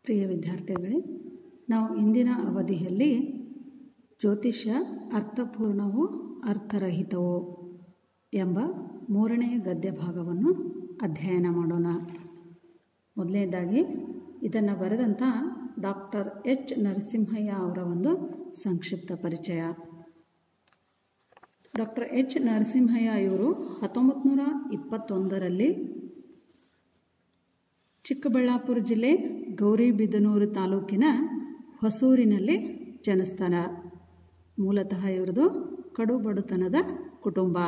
ಪ್ರಿಯ ವಿದ್ಯಾರ್ಥಿಗಳೇ ನಾವು ಇಂದಿನ ಅವಧಿಯಲ್ಲಿ ಜ್ಯೋತಿಷ್ಯ ಅರ್ಥಪೂರ್ಣವೋ ಅರ್ಥರಹಿತವೋ ಎಂಬ ಮೂರನೇ ಗದ್ಯ ಭಾಗವನ್ನು ಅಧ್ಯಯನ ಮಾಡೋಣ ಮೊದಲನೇದಾಗಿ ಇದನ್ನು ಬರೆದಂಥ ಡಾಕ್ಟರ್ ಎಚ್ ನರಸಿಂಹಯ್ಯ ಅವರ ಒಂದು ಸಂಕ್ಷಿಪ್ತ ಪರಿಚಯ ಡಾಕ್ಟರ್ ಎಚ್ ನರಸಿಂಹಯ್ಯ ಇವರು ಹತ್ತೊಂಬತ್ತು ನೂರ ಇಪ್ಪತ್ತೊಂದರಲ್ಲಿ ಚಿಕ್ಕಬಳ್ಳಾಪುರ ಜಿಲ್ಲೆ ಗೌರಿಬಿದನೂರು ತಾಲೂಕಿನ ಹೊಸೂರಿನಲ್ಲಿ ಜನಿಸ್ತಾನೆ ಮೂಲತಃ ಇವ್ರದ್ದು ಕಡು ಬಡತನದ ಕುಟುಂಬ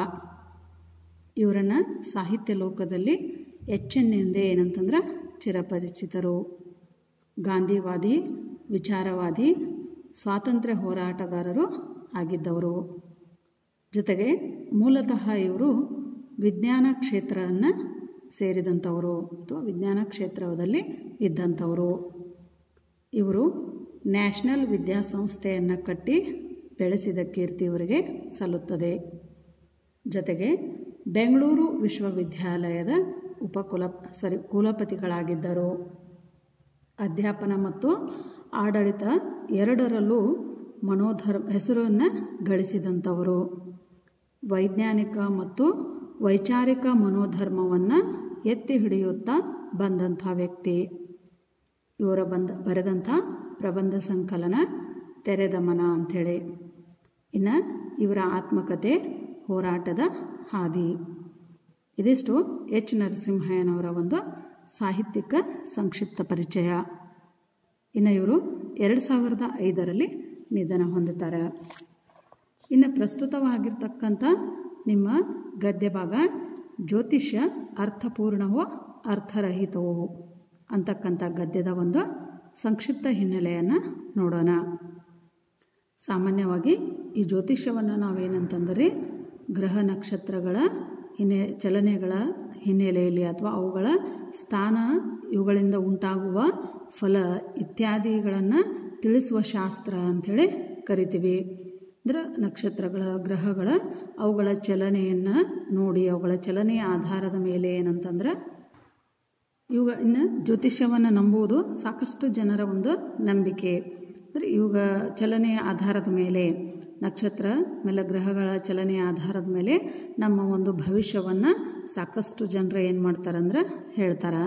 ಇವರನ್ನು ಸಾಹಿತ್ಯ ಲೋಕದಲ್ಲಿ ಹೆಚ್ಚೆನ್ನೆಂದೇ ಏನಂತಂದ್ರೆ ಚಿರಪರಿಚಿತರು ಗಾಂಧಿವಾದಿ ವಿಚಾರವಾದಿ ಸ್ವಾತಂತ್ರ್ಯ ಹೋರಾಟಗಾರರು ಆಗಿದ್ದವರು ಜೊತೆಗೆ ಮೂಲತಃ ಇವರು ವಿಜ್ಞಾನ ಕ್ಷೇತ್ರವನ್ನು ಸೇರಿದಂಥವರು ಅಥವಾ ವಿಜ್ಞಾನ ಕ್ಷೇತ್ರದಲ್ಲಿ ಇದ್ದಂಥವರು ಇವರು ನ್ಯಾಷನಲ್ ವಿದ್ಯಾಸಂಸ್ಥೆಯನ್ನು ಕಟ್ಟಿ ಬೆಳೆಸಿದ ಕೀರ್ತಿ ಇವರಿಗೆ ಸಲ್ಲುತ್ತದೆ ಜೊತೆಗೆ ಬೆಂಗಳೂರು ವಿಶ್ವವಿದ್ಯಾಲಯದ ಉಪಕುಲ ಸಾರಿ ಕುಲಪತಿಗಳಾಗಿದ್ದರು ಅಧ್ಯಾಪನ ಮತ್ತು ಆಡಳಿತ ಎರಡರಲ್ಲೂ ಮನೋಧರ್ಮ ಹೆಸರನ್ನು ಗಳಿಸಿದಂಥವರು ವೈಜ್ಞಾನಿಕ ಮತ್ತು ವೈಚಾರಿಕ ಮನೋಧರ್ಮವನ್ನು ಎತ್ತಿ ಹಿಡಿಯುತ್ತಾ ಬಂದಂಥ ವ್ಯಕ್ತಿ ಇವರ ಬಂದ ಬರೆದಂಥ ಪ್ರಬಂಧ ಸಂಕಲನ ತೆರೆದ ಮನ ಅಂಥೇಳಿ ಇನ್ನು ಇವರ ಆತ್ಮಕತೆ ಹೋರಾಟದ ಹಾದಿ ಇದಿಷ್ಟು ಎಚ್ ನರಸಿಂಹಯ್ಯನವರ ಒಂದು ಸಾಹಿತ್ಯಿಕ ಸಂಕ್ಷಿಪ್ತ ಪರಿಚಯ ಇನ್ನು ಇವರು ಎರಡು ಸಾವಿರದ ಐದರಲ್ಲಿ ನಿಧನ ಹೊಂದುತ್ತಾರೆ ಇನ್ನು ಪ್ರಸ್ತುತವಾಗಿರ್ತಕ್ಕಂಥ ನಿಮ್ಮ ಗದ್ಯ ಭಾಗ ಜ್ಯೋತಿಷ್ಯ ಅರ್ಥಪೂರ್ಣವೋ ಅರ್ಥರಹಿತವೋ ಅಂತಕ್ಕಂಥ ಗದ್ಯದ ಒಂದು ಸಂಕ್ಷಿಪ್ತ ಹಿನ್ನೆಲೆಯನ್ನು ನೋಡೋಣ ಸಾಮಾನ್ಯವಾಗಿ ಈ ಜ್ಯೋತಿಷ್ಯವನ್ನು ನಾವೇನಂತಂದರೆ ಗ್ರಹ ನಕ್ಷತ್ರಗಳ ಹಿನ್ನೆ ಚಲನೆಗಳ ಹಿನ್ನೆಲೆಯಲ್ಲಿ ಅಥವಾ ಅವುಗಳ ಸ್ಥಾನ ಇವುಗಳಿಂದ ಉಂಟಾಗುವ ಫಲ ಇತ್ಯಾದಿಗಳನ್ನು ತಿಳಿಸುವ ಶಾಸ್ತ್ರ ಅಂಥೇಳಿ ಕರಿತೀವಿ ಅಂದ್ರೆ ನಕ್ಷತ್ರಗಳ ಗ್ರಹಗಳ ಅವುಗಳ ಚಲನೆಯನ್ನು ನೋಡಿ ಅವುಗಳ ಚಲನೆಯ ಆಧಾರದ ಮೇಲೆ ಏನಂತಂದ್ರೆ ಇವಾಗ ಇನ್ನು ಜ್ಯೋತಿಷ್ಯವನ್ನು ನಂಬುವುದು ಸಾಕಷ್ಟು ಜನರ ಒಂದು ನಂಬಿಕೆ ಅಂದರೆ ಇವಾಗ ಚಲನೆಯ ಆಧಾರದ ಮೇಲೆ ನಕ್ಷತ್ರ ಮೇಲೆ ಗ್ರಹಗಳ ಚಲನೆಯ ಆಧಾರದ ಮೇಲೆ ನಮ್ಮ ಒಂದು ಭವಿಷ್ಯವನ್ನು ಸಾಕಷ್ಟು ಜನರು ಏನು ಮಾಡ್ತಾರಂದ್ರೆ ಹೇಳ್ತಾರೆ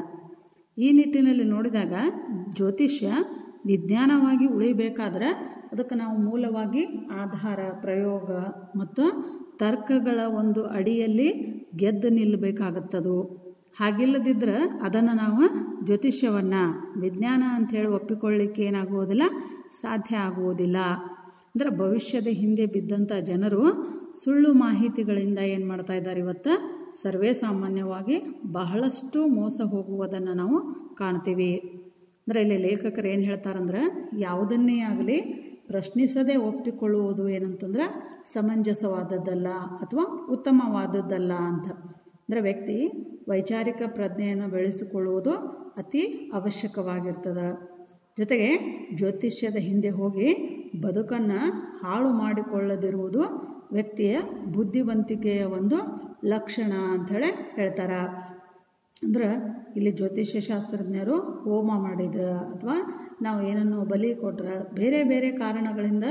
ಈ ನಿಟ್ಟಿನಲ್ಲಿ ನೋಡಿದಾಗ ಜ್ಯೋತಿಷ್ಯ ವಿಜ್ಞಾನವಾಗಿ ಉಳಿಬೇಕಾದ್ರೆ ಅದಕ್ಕೆ ನಾವು ಮೂಲವಾಗಿ ಆಧಾರ ಪ್ರಯೋಗ ಮತ್ತು ತರ್ಕಗಳ ಒಂದು ಅಡಿಯಲ್ಲಿ ಗೆದ್ದು ನಿಲ್ಲಬೇಕಾಗತ್ತದು ಹಾಗಿಲ್ಲದಿದ್ದರೆ ಅದನ್ನು ನಾವು ಜ್ಯೋತಿಷ್ಯವನ್ನು ವಿಜ್ಞಾನ ಅಂಥೇಳಿ ಒಪ್ಪಿಕೊಳ್ಳಿಕ್ಕೆ ಏನಾಗುವುದಿಲ್ಲ ಸಾಧ್ಯ ಆಗುವುದಿಲ್ಲ ಅಂದರೆ ಭವಿಷ್ಯದ ಹಿಂದೆ ಬಿದ್ದಂಥ ಜನರು ಸುಳ್ಳು ಮಾಹಿತಿಗಳಿಂದ ಏನು ಮಾಡ್ತಾ ಇದ್ದಾರೆ ಇವತ್ತು ಸರ್ವೇ ಸಾಮಾನ್ಯವಾಗಿ ಬಹಳಷ್ಟು ಮೋಸ ಹೋಗುವುದನ್ನು ನಾವು ಕಾಣ್ತೀವಿ ಅಂದರೆ ಇಲ್ಲಿ ಲೇಖಕರು ಏನು ಹೇಳ್ತಾರಂದ್ರೆ ಯಾವುದನ್ನೇ ಆಗಲಿ ಪ್ರಶ್ನಿಸದೆ ಒಪ್ಪಿಕೊಳ್ಳುವುದು ಏನಂತಂದ್ರೆ ಸಮಂಜಸವಾದದ್ದಲ್ಲ ಅಥವಾ ಉತ್ತಮವಾದದ್ದಲ್ಲ ಅಂತ ಅಂದರೆ ವ್ಯಕ್ತಿ ವೈಚಾರಿಕ ಪ್ರಜ್ಞೆಯನ್ನು ಬೆಳೆಸಿಕೊಳ್ಳುವುದು ಅತಿ ಅವಶ್ಯಕವಾಗಿರ್ತದೆ ಜೊತೆಗೆ ಜ್ಯೋತಿಷ್ಯದ ಹಿಂದೆ ಹೋಗಿ ಬದುಕನ್ನು ಹಾಳು ಮಾಡಿಕೊಳ್ಳದಿರುವುದು ವ್ಯಕ್ತಿಯ ಬುದ್ಧಿವಂತಿಕೆಯ ಒಂದು ಲಕ್ಷಣ ಅಂಥೇಳಿ ಹೇಳ್ತಾರೆ ಅಂದ್ರೆ ಇಲ್ಲಿ ಜ್ಯೋತಿಷ್ಯ ಶಾಸ್ತ್ರಜ್ಞರು ಹೋಮ ಮಾಡಿದ್ರೆ ಅಥವಾ ನಾವು ಏನನ್ನು ಬಲಿ ಕೊಟ್ರೆ ಬೇರೆ ಬೇರೆ ಕಾರಣಗಳಿಂದ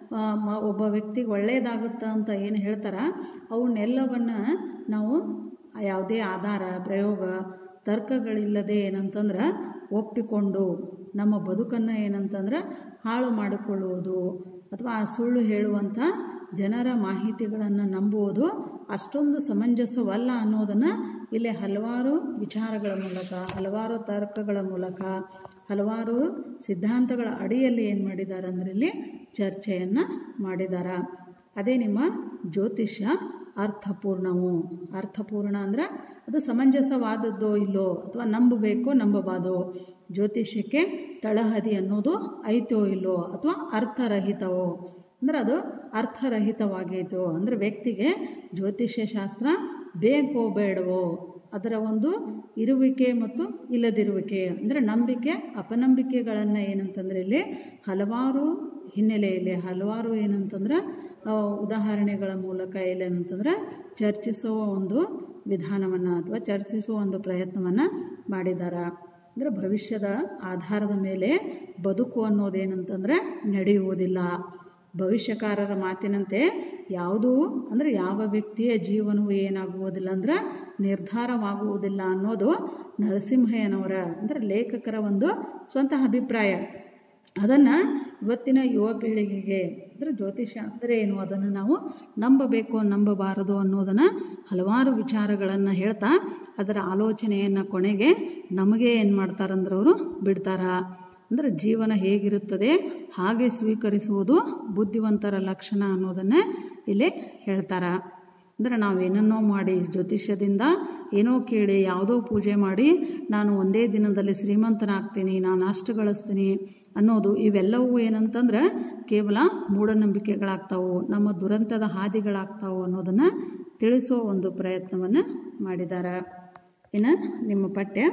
ಒಬ್ಬ ವ್ಯಕ್ತಿಗೆ ಒಳ್ಳೆಯದಾಗುತ್ತಾ ಅಂತ ಏನು ಹೇಳ್ತಾರ ಅವನ್ನೆಲ್ಲವನ್ನು ನಾವು ಯಾವುದೇ ಆಧಾರ ಪ್ರಯೋಗ ತರ್ಕಗಳಿಲ್ಲದೆ ಏನಂತಂದ್ರೆ ಒಪ್ಪಿಕೊಂಡು ನಮ್ಮ ಬದುಕನ್ನು ಏನಂತಂದ್ರೆ ಹಾಳು ಮಾಡಿಕೊಳ್ಳುವುದು ಅಥವಾ ಆ ಸುಳ್ಳು ಹೇಳುವಂಥ ಜನರ ಮಾಹಿತಿಗಳನ್ನು ನಂಬುವುದು ಅಷ್ಟೊಂದು ಸಮಂಜಸವಲ್ಲ ಅನ್ನೋದನ್ನು ಇಲ್ಲಿ ಹಲವಾರು ವಿಚಾರಗಳ ಮೂಲಕ ಹಲವಾರು ತರ್ಕಗಳ ಮೂಲಕ ಹಲವಾರು ಸಿದ್ಧಾಂತಗಳ ಅಡಿಯಲ್ಲಿ ಏನು ಮಾಡಿದ್ದಾರೆ ಅಂದರೆ ಇಲ್ಲಿ ಚರ್ಚೆಯನ್ನು ಮಾಡಿದ್ದಾರೆ ಅದೇ ನಿಮ್ಮ ಜ್ಯೋತಿಷ್ಯ ಅರ್ಥಪೂರ್ಣವು ಅರ್ಥಪೂರ್ಣ ಅಂದ್ರೆ ಅದು ಸಮಂಜಸವಾದದ್ದೋ ಇಲ್ಲೋ ಅಥವಾ ನಂಬಬೇಕೋ ನಂಬಬಾರ್ದು ಜ್ಯೋತಿಷ್ಯಕ್ಕೆ ತಳಹದಿ ಅನ್ನೋದು ಐತೋ ಇಲ್ಲೋ ಅಥವಾ ಅರ್ಥರಹಿತವೋ ಅಂದ್ರೆ ಅದು ಅರ್ಥರಹಿತವಾಗೈತೋ ಅಂದರೆ ವ್ಯಕ್ತಿಗೆ ಜ್ಯೋತಿಷ್ಯ ಶಾಸ್ತ್ರ ಬೇಕೋ ಬೇಡವೋ ಅದರ ಒಂದು ಇರುವಿಕೆ ಮತ್ತು ಇಲ್ಲದಿರುವಿಕೆ ಅಂದರೆ ನಂಬಿಕೆ ಅಪನಂಬಿಕೆಗಳನ್ನು ಏನಂತಂದರೆ ಇಲ್ಲಿ ಹಲವಾರು ಹಿನ್ನೆಲೆಯಲ್ಲಿ ಹಲವಾರು ಏನಂತಂದ್ರೆ ಉದಾಹರಣೆಗಳ ಮೂಲಕ ಏನಂತಂದ್ರೆ ಚರ್ಚಿಸುವ ಒಂದು ವಿಧಾನವನ್ನು ಅಥವಾ ಚರ್ಚಿಸುವ ಒಂದು ಪ್ರಯತ್ನವನ್ನು ಮಾಡಿದ್ದಾರೆ ಅಂದರೆ ಭವಿಷ್ಯದ ಆಧಾರದ ಮೇಲೆ ಬದುಕು ಅನ್ನೋದೇನಂತಂದರೆ ನಡೆಯುವುದಿಲ್ಲ ಭವಿಷ್ಯಕಾರರ ಮಾತಿನಂತೆ ಯಾವುದೂ ಅಂದರೆ ಯಾವ ವ್ಯಕ್ತಿಯ ಜೀವನವು ಏನಾಗುವುದಿಲ್ಲ ಅಂದ್ರೆ ನಿರ್ಧಾರವಾಗುವುದಿಲ್ಲ ಅನ್ನೋದು ನರಸಿಂಹಯ್ಯನವರ ಅಂದರೆ ಲೇಖಕರ ಒಂದು ಸ್ವಂತ ಅಭಿಪ್ರಾಯ ಅದನ್ನು ಇವತ್ತಿನ ಯುವ ಪೀಳಿಗೆಗೆ ಅಂದರೆ ಜ್ಯೋತಿಷ್ಯ ಅಂದರೆ ಏನು ಅದನ್ನು ನಾವು ನಂಬಬೇಕು ನಂಬಬಾರದು ಅನ್ನೋದನ್ನು ಹಲವಾರು ವಿಚಾರಗಳನ್ನು ಹೇಳ್ತಾ ಅದರ ಆಲೋಚನೆಯನ್ನು ಕೊನೆಗೆ ನಮಗೆ ಏನು ಮಾಡ್ತಾರಂದ್ರೆ ಅವರು ಬಿಡ್ತಾರ ಅಂದರೆ ಜೀವನ ಹೇಗಿರುತ್ತದೆ ಹಾಗೆ ಸ್ವೀಕರಿಸುವುದು ಬುದ್ಧಿವಂತರ ಲಕ್ಷಣ ಅನ್ನೋದನ್ನೇ ಇಲ್ಲಿ ಹೇಳ್ತಾರೆ ಅಂದರೆ ನಾವೇನನ್ನೋ ಮಾಡಿ ಜ್ಯೋತಿಷ್ಯದಿಂದ ಏನೋ ಕೇಳಿ ಯಾವುದೋ ಪೂಜೆ ಮಾಡಿ ನಾನು ಒಂದೇ ದಿನದಲ್ಲಿ ಶ್ರೀಮಂತನಾಗ್ತೀನಿ ನಾನು ಅಷ್ಟು ಗಳಿಸ್ತೀನಿ ಅನ್ನೋದು ಇವೆಲ್ಲವೂ ಏನಂತಂದ್ರೆ ಕೇವಲ ಮೂಢನಂಬಿಕೆಗಳಾಗ್ತಾವು ನಮ್ಮ ದುರಂತದ ಹಾದಿಗಳಾಗ್ತಾವು ಅನ್ನೋದನ್ನು ತಿಳಿಸೋ ಒಂದು ಪ್ರಯತ್ನವನ್ನು ಮಾಡಿದ್ದಾರೆ ಇನ್ನು ನಿಮ್ಮ ಪಠ್ಯ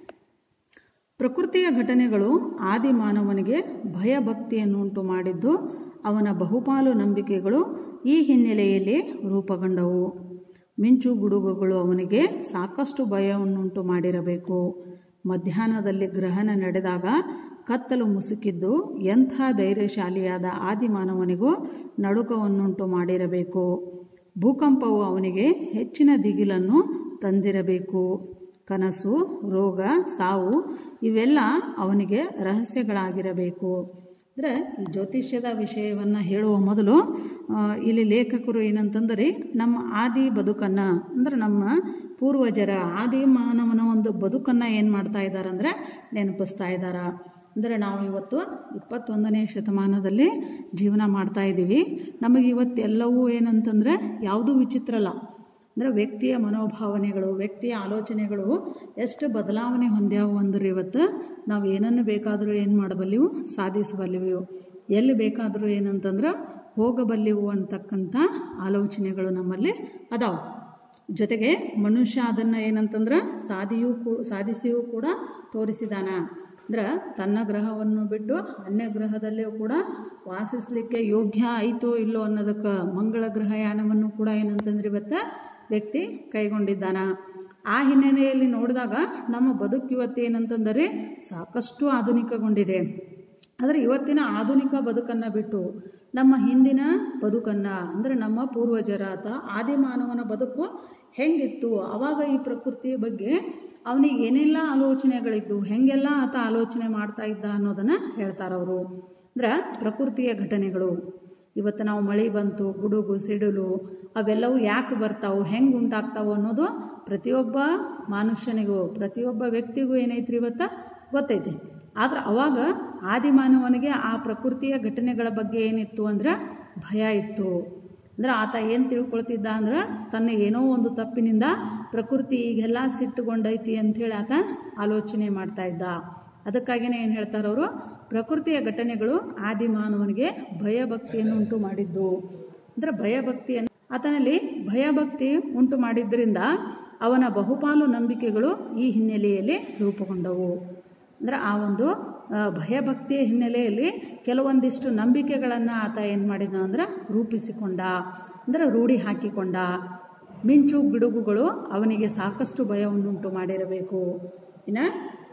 ಪ್ರಕೃತಿಯ ಘಟನೆಗಳು ಆದಿ ಮಾನವನಿಗೆ ಭಯಭಕ್ತಿಯನ್ನುಂಟು ಮಾಡಿದ್ದು ಅವನ ಬಹುಪಾಲು ನಂಬಿಕೆಗಳು ಈ ಹಿನ್ನೆಲೆಯಲ್ಲಿ ರೂಪುಗೊಂಡವು ಮಿಂಚು ಗುಡುಗುಗಳು ಅವನಿಗೆ ಸಾಕಷ್ಟು ಭಯವನ್ನುಂಟು ಮಾಡಿರಬೇಕು ಮಧ್ಯಾಹ್ನದಲ್ಲಿ ಗ್ರಹಣ ನಡೆದಾಗ ಕತ್ತಲು ಮುಸುಕಿದ್ದು ಎಂಥ ಧೈರ್ಯಶಾಲಿಯಾದ ಆದಿಮಾನವನಿಗೂ ನಡುಕವನ್ನುಂಟು ಮಾಡಿರಬೇಕು ಭೂಕಂಪವು ಅವನಿಗೆ ಹೆಚ್ಚಿನ ದಿಗಿಲನ್ನು ತಂದಿರಬೇಕು ಕನಸು ರೋಗ ಸಾವು ಇವೆಲ್ಲ ಅವನಿಗೆ ರಹಸ್ಯಗಳಾಗಿರಬೇಕು ಅಂದರೆ ಈ ಜ್ಯೋತಿಷ್ಯದ ವಿಷಯವನ್ನು ಹೇಳುವ ಮೊದಲು ಇಲ್ಲಿ ಲೇಖಕರು ಏನಂತಂದರೆ ನಮ್ಮ ಆದಿ ಬದುಕನ್ನು ಅಂದರೆ ನಮ್ಮ ಪೂರ್ವಜರ ಆದಿ ಮಾನವನ ಒಂದು ಬದುಕನ್ನು ಏನು ಮಾಡ್ತಾ ಇದ್ದಾರೆ ಅಂದರೆ ನೆನಪಿಸ್ತಾ ಇದ್ದಾರೆ ಅಂದರೆ ನಾವು ಇವತ್ತು ಇಪ್ಪತ್ತೊಂದನೇ ಶತಮಾನದಲ್ಲಿ ಜೀವನ ಮಾಡ್ತಾ ಇದ್ದೀವಿ ನಮಗೆ ಇವತ್ತೆಲ್ಲವೂ ಏನಂತಂದರೆ ಯಾವುದೂ ವಿಚಿತ್ರ ಅಲ್ಲ ಅಂದರೆ ವ್ಯಕ್ತಿಯ ಮನೋಭಾವನೆಗಳು ವ್ಯಕ್ತಿಯ ಆಲೋಚನೆಗಳು ಎಷ್ಟು ಬದಲಾವಣೆ ಹೊಂದ್ಯಾವು ಅಂದ್ರೆ ಇವತ್ತು ನಾವು ಏನನ್ನು ಬೇಕಾದರೂ ಏನು ಮಾಡಬಲ್ಲಿವು ಸಾಧಿಸಬಲ್ಲಿವು ಎಲ್ಲಿ ಬೇಕಾದರೂ ಏನಂತಂದ್ರೆ ಹೋಗಬಲ್ಲಿವು ಅಂತಕ್ಕಂಥ ಆಲೋಚನೆಗಳು ನಮ್ಮಲ್ಲಿ ಅದಾವೆ ಜೊತೆಗೆ ಮನುಷ್ಯ ಅದನ್ನು ಏನಂತಂದ್ರೆ ಸಾಧಿಯೂ ಕೂ ಸಾಧಿಸಿಯೂ ಕೂಡ ತೋರಿಸಿದಾನ ಅಂದ್ರೆ ತನ್ನ ಗ್ರಹವನ್ನು ಬಿಟ್ಟು ಅನ್ಯ ಗ್ರಹದಲ್ಲಿಯೂ ಕೂಡ ವಾಸಿಸಲಿಕ್ಕೆ ಯೋಗ್ಯ ಆಯಿತೋ ಇಲ್ಲೋ ಅನ್ನೋದಕ್ಕೆ ಮಂಗಳ ಗ್ರಹಯಾನವನ್ನು ಕೂಡ ಏನಂತಂದ್ರೆ ಇವತ್ತು ವ್ಯಕ್ತಿ ಕೈಗೊಂಡಿದ್ದಾನ ಆ ಹಿನ್ನೆಲೆಯಲ್ಲಿ ನೋಡಿದಾಗ ನಮ್ಮ ಬದುಕು ಇವತ್ತು ಏನಂತಂದರೆ ಸಾಕಷ್ಟು ಆಧುನಿಕಗೊಂಡಿದೆ ಆದರೆ ಇವತ್ತಿನ ಆಧುನಿಕ ಬದುಕನ್ನು ಬಿಟ್ಟು ನಮ್ಮ ಹಿಂದಿನ ಬದುಕನ್ನು ಅಂದರೆ ನಮ್ಮ ಪೂರ್ವಜರ ಅಥವಾ ಆದಿಮಾನವನ ಬದುಕು ಹೆಂಗಿತ್ತು ಆವಾಗ ಈ ಪ್ರಕೃತಿಯ ಬಗ್ಗೆ ಅವನಿಗೆ ಏನೆಲ್ಲ ಆಲೋಚನೆಗಳಿದ್ದು ಹೆಂಗೆಲ್ಲ ಆತ ಆಲೋಚನೆ ಮಾಡ್ತಾ ಇದ್ದ ಅನ್ನೋದನ್ನು ಹೇಳ್ತಾರವರು ಅಂದ್ರೆ ಪ್ರಕೃತಿಯ ಘಟನೆಗಳು ಇವತ್ತು ನಾವು ಮಳೆ ಬಂತು ಗುಡುಗು ಸಿಡಿಲು ಅವೆಲ್ಲವೂ ಯಾಕೆ ಬರ್ತಾವು ಹೆಂಗೆ ಉಂಟಾಗ್ತಾವು ಅನ್ನೋದು ಪ್ರತಿಯೊಬ್ಬ ಮನುಷ್ಯನಿಗೂ ಪ್ರತಿಯೊಬ್ಬ ವ್ಯಕ್ತಿಗೂ ಏನೈತ್ರಿ ಇವತ್ತು ಗೊತ್ತೈತಿ ಆದ್ರೆ ಅವಾಗ ಆದಿಮಾನವನಿಗೆ ಆ ಪ್ರಕೃತಿಯ ಘಟನೆಗಳ ಬಗ್ಗೆ ಏನಿತ್ತು ಅಂದ್ರೆ ಭಯ ಇತ್ತು ಅಂದ್ರೆ ಆತ ಏನು ತಿಳ್ಕೊಳ್ತಿದ್ದ ಅಂದ್ರೆ ತನ್ನ ಏನೋ ಒಂದು ತಪ್ಪಿನಿಂದ ಪ್ರಕೃತಿ ಈಗೆಲ್ಲ ಸಿಟ್ಟುಗೊಂಡೈತಿ ಅಂಥೇಳಿ ಆತ ಆಲೋಚನೆ ಮಾಡ್ತಾ ಇದ್ದ ಅದಕ್ಕಾಗಿಯೇ ಏನು ಹೇಳ್ತಾರವರು ಪ್ರಕೃತಿಯ ಘಟನೆಗಳು ಆದಿಮಾನವನಿಗೆ ಭಯಭಕ್ತಿಯನ್ನು ಉಂಟು ಮಾಡಿದ್ದು ಅಂದರೆ ಭಯಭಕ್ತಿಯನ್ನು ಆತನಲ್ಲಿ ಭಯಭಕ್ತಿ ಉಂಟು ಮಾಡಿದ್ದರಿಂದ ಅವನ ಬಹುಪಾಲು ನಂಬಿಕೆಗಳು ಈ ಹಿನ್ನೆಲೆಯಲ್ಲಿ ರೂಪುಗೊಂಡವು ಅಂದರೆ ಆ ಒಂದು ಭಯಭಕ್ತಿಯ ಹಿನ್ನೆಲೆಯಲ್ಲಿ ಕೆಲವೊಂದಿಷ್ಟು ನಂಬಿಕೆಗಳನ್ನು ಆತ ಏನು ಮಾಡಿದ ಅಂದ್ರೆ ರೂಪಿಸಿಕೊಂಡ ಅಂದರೆ ರೂಢಿ ಹಾಕಿಕೊಂಡ ಮಿಂಚು ಗಿಡುಗುಗಳು ಅವನಿಗೆ ಸಾಕಷ್ಟು ಭಯವನ್ನುಂಟು ಮಾಡಿರಬೇಕು ಇನ್ನು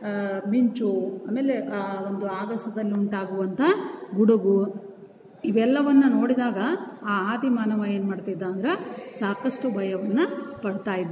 ಮಿಂಚು ಆಮೇಲೆ ಆ ಒಂದು ಆಗಸದಲ್ಲಿ ಉಂಟಾಗುವಂಥ ಗುಡುಗು ಇವೆಲ್ಲವನ್ನು ನೋಡಿದಾಗ ಆ ಆದಿಮಾನವ ಏನು ಮಾಡ್ತಿದ್ದ ಅಂದ್ರೆ ಸಾಕಷ್ಟು ಭಯವನ್ನು ಪಡ್ತಾ ಇದ್ದ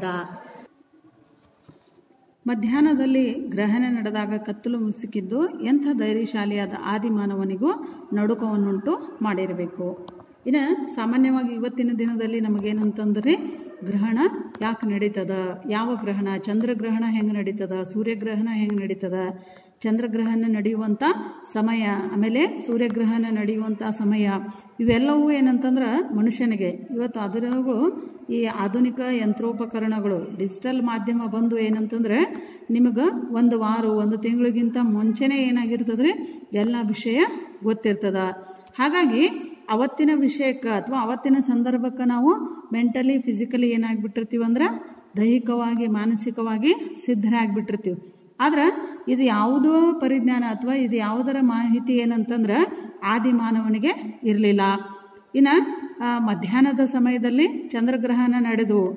ಮಧ್ಯಾಹ್ನದಲ್ಲಿ ಗ್ರಹಣ ನಡೆದಾಗ ಕತ್ತಲು ಮುಸುಕಿದ್ದು ಎಂಥ ಧೈರ್ಯಶಾಲಿಯಾದ ಆದಿಮಾನವನಿಗೂ ನಡುಕವನ್ನುಂಟು ಮಾಡಿರಬೇಕು ಇನ್ನು ಸಾಮಾನ್ಯವಾಗಿ ಇವತ್ತಿನ ದಿನದಲ್ಲಿ ನಮಗೇನಂತಂದ್ರೆ ಗ್ರಹಣ ಯಾಕೆ ನಡೀತದ ಯಾವ ಗ್ರಹಣ ಚಂದ್ರಗ್ರಹಣ ಹೆಂಗೆ ನಡೀತದ ಸೂರ್ಯಗ್ರಹಣ ಹೆಂಗೆ ನಡೀತದ ಚಂದ್ರಗ್ರಹಣ ನಡೆಯುವಂಥ ಸಮಯ ಆಮೇಲೆ ಸೂರ್ಯಗ್ರಹಣ ನಡೆಯುವಂಥ ಸಮಯ ಇವೆಲ್ಲವೂ ಏನಂತಂದ್ರೆ ಮನುಷ್ಯನಿಗೆ ಇವತ್ತು ಅದರಗಳು ಈ ಆಧುನಿಕ ಯಂತ್ರೋಪಕರಣಗಳು ಡಿಜಿಟಲ್ ಮಾಧ್ಯಮ ಬಂದು ಏನಂತಂದ್ರೆ ನಿಮಗೆ ಒಂದು ವಾರ ಒಂದು ತಿಂಗಳಿಗಿಂತ ಮುಂಚೆನೇ ಏನಾಗಿರ್ತದ್ರೆ ಎಲ್ಲ ವಿಷಯ ಗೊತ್ತಿರ್ತದ ಹಾಗಾಗಿ ಅವತ್ತಿನ ವಿಷಯಕ್ಕೆ ಅಥವಾ ಅವತ್ತಿನ ಸಂದರ್ಭಕ್ಕೆ ನಾವು ಮೆಂಟಲಿ ಫಿಸಿಕಲಿ ಏನಾಗ್ಬಿಟ್ಟಿರ್ತೀವಿ ಅಂದ್ರೆ ದೈಹಿಕವಾಗಿ ಮಾನಸಿಕವಾಗಿ ಸಿದ್ಧರಾಗ್ಬಿಟ್ಟಿರ್ತೀವಿ ಆದ್ರೆ ಇದು ಯಾವುದೋ ಪರಿಜ್ಞಾನ ಅಥವಾ ಇದು ಯಾವುದರ ಮಾಹಿತಿ ಏನಂತಂದ್ರೆ ಆದಿ ಮಾನವನಿಗೆ ಇರಲಿಲ್ಲ ಇನ್ನು ಮಧ್ಯಾಹ್ನದ ಸಮಯದಲ್ಲಿ ಚಂದ್ರಗ್ರಹಣ ನಡೆದು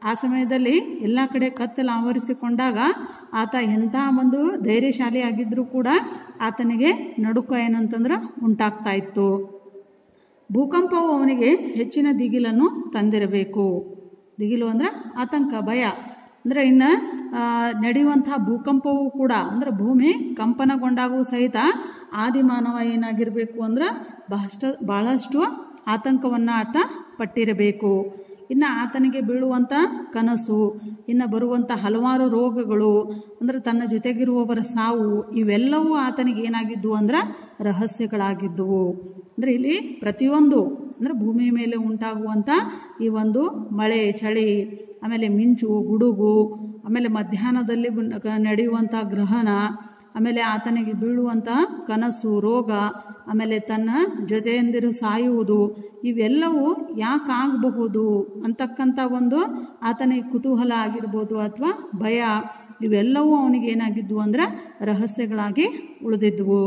ಆ ಸಮಯದಲ್ಲಿ ಎಲ್ಲ ಕಡೆ ಕತ್ತಲು ಆವರಿಸಿಕೊಂಡಾಗ ಆತ ಎಂಥ ಒಂದು ಧೈರ್ಯಶಾಲಿ ಆಗಿದ್ರೂ ಕೂಡ ಆತನಿಗೆ ನಡುಕ ಏನಂತಂದ್ರೆ ಉಂಟಾಗ್ತಾ ಇತ್ತು ಭೂಕಂಪವು ಅವನಿಗೆ ಹೆಚ್ಚಿನ ದಿಗಿಲನ್ನು ತಂದಿರಬೇಕು ದಿಗಿಲು ಅಂದ್ರೆ ಆತಂಕ ಭಯ ಅಂದರೆ ಇನ್ನು ನಡೆಯುವಂಥ ಭೂಕಂಪವೂ ಕೂಡ ಅಂದ್ರೆ ಭೂಮಿ ಕಂಪನಗೊಂಡಾಗೂ ಸಹಿತ ಆದಿಮಾನವ ಏನಾಗಿರಬೇಕು ಅಂದ್ರೆ ಬಹಳಷ್ಟು ಬಹಳಷ್ಟು ಆತಂಕವನ್ನು ಆತ ಪಟ್ಟಿರಬೇಕು ಇನ್ನು ಆತನಿಗೆ ಬೀಳುವಂಥ ಕನಸು ಇನ್ನು ಬರುವಂಥ ಹಲವಾರು ರೋಗಗಳು ಅಂದರೆ ತನ್ನ ಜೊತೆಗಿರುವವರ ಸಾವು ಇವೆಲ್ಲವೂ ಆತನಿಗೆ ಏನಾಗಿದ್ದವು ಅಂದ್ರೆ ರಹಸ್ಯಗಳಾಗಿದ್ದುವು ಅಂದರೆ ಇಲ್ಲಿ ಪ್ರತಿಯೊಂದು ಅಂದರೆ ಭೂಮಿ ಮೇಲೆ ಉಂಟಾಗುವಂಥ ಈ ಒಂದು ಮಳೆ ಚಳಿ ಆಮೇಲೆ ಮಿಂಚು ಗುಡುಗು ಆಮೇಲೆ ಮಧ್ಯಾಹ್ನದಲ್ಲಿ ನಡೆಯುವಂಥ ಗ್ರಹಣ ಆಮೇಲೆ ಆತನಿಗೆ ಬೀಳುವಂಥ ಕನಸು ರೋಗ ಆಮೇಲೆ ತನ್ನ ಜೊತೆಯಂದಿರು ಸಾಯುವುದು ಇವೆಲ್ಲವೂ ಯಾಕಾಗಬಹುದು ಅಂತಕ್ಕಂಥ ಒಂದು ಆತನಿಗೆ ಕುತೂಹಲ ಆಗಿರ್ಬೋದು ಅಥವಾ ಭಯ ಇವೆಲ್ಲವೂ ಅವನಿಗೆ ಏನಾಗಿದ್ವು ಅಂದ್ರೆ ರಹಸ್ಯಗಳಾಗಿ ಉಳಿದಿದ್ವು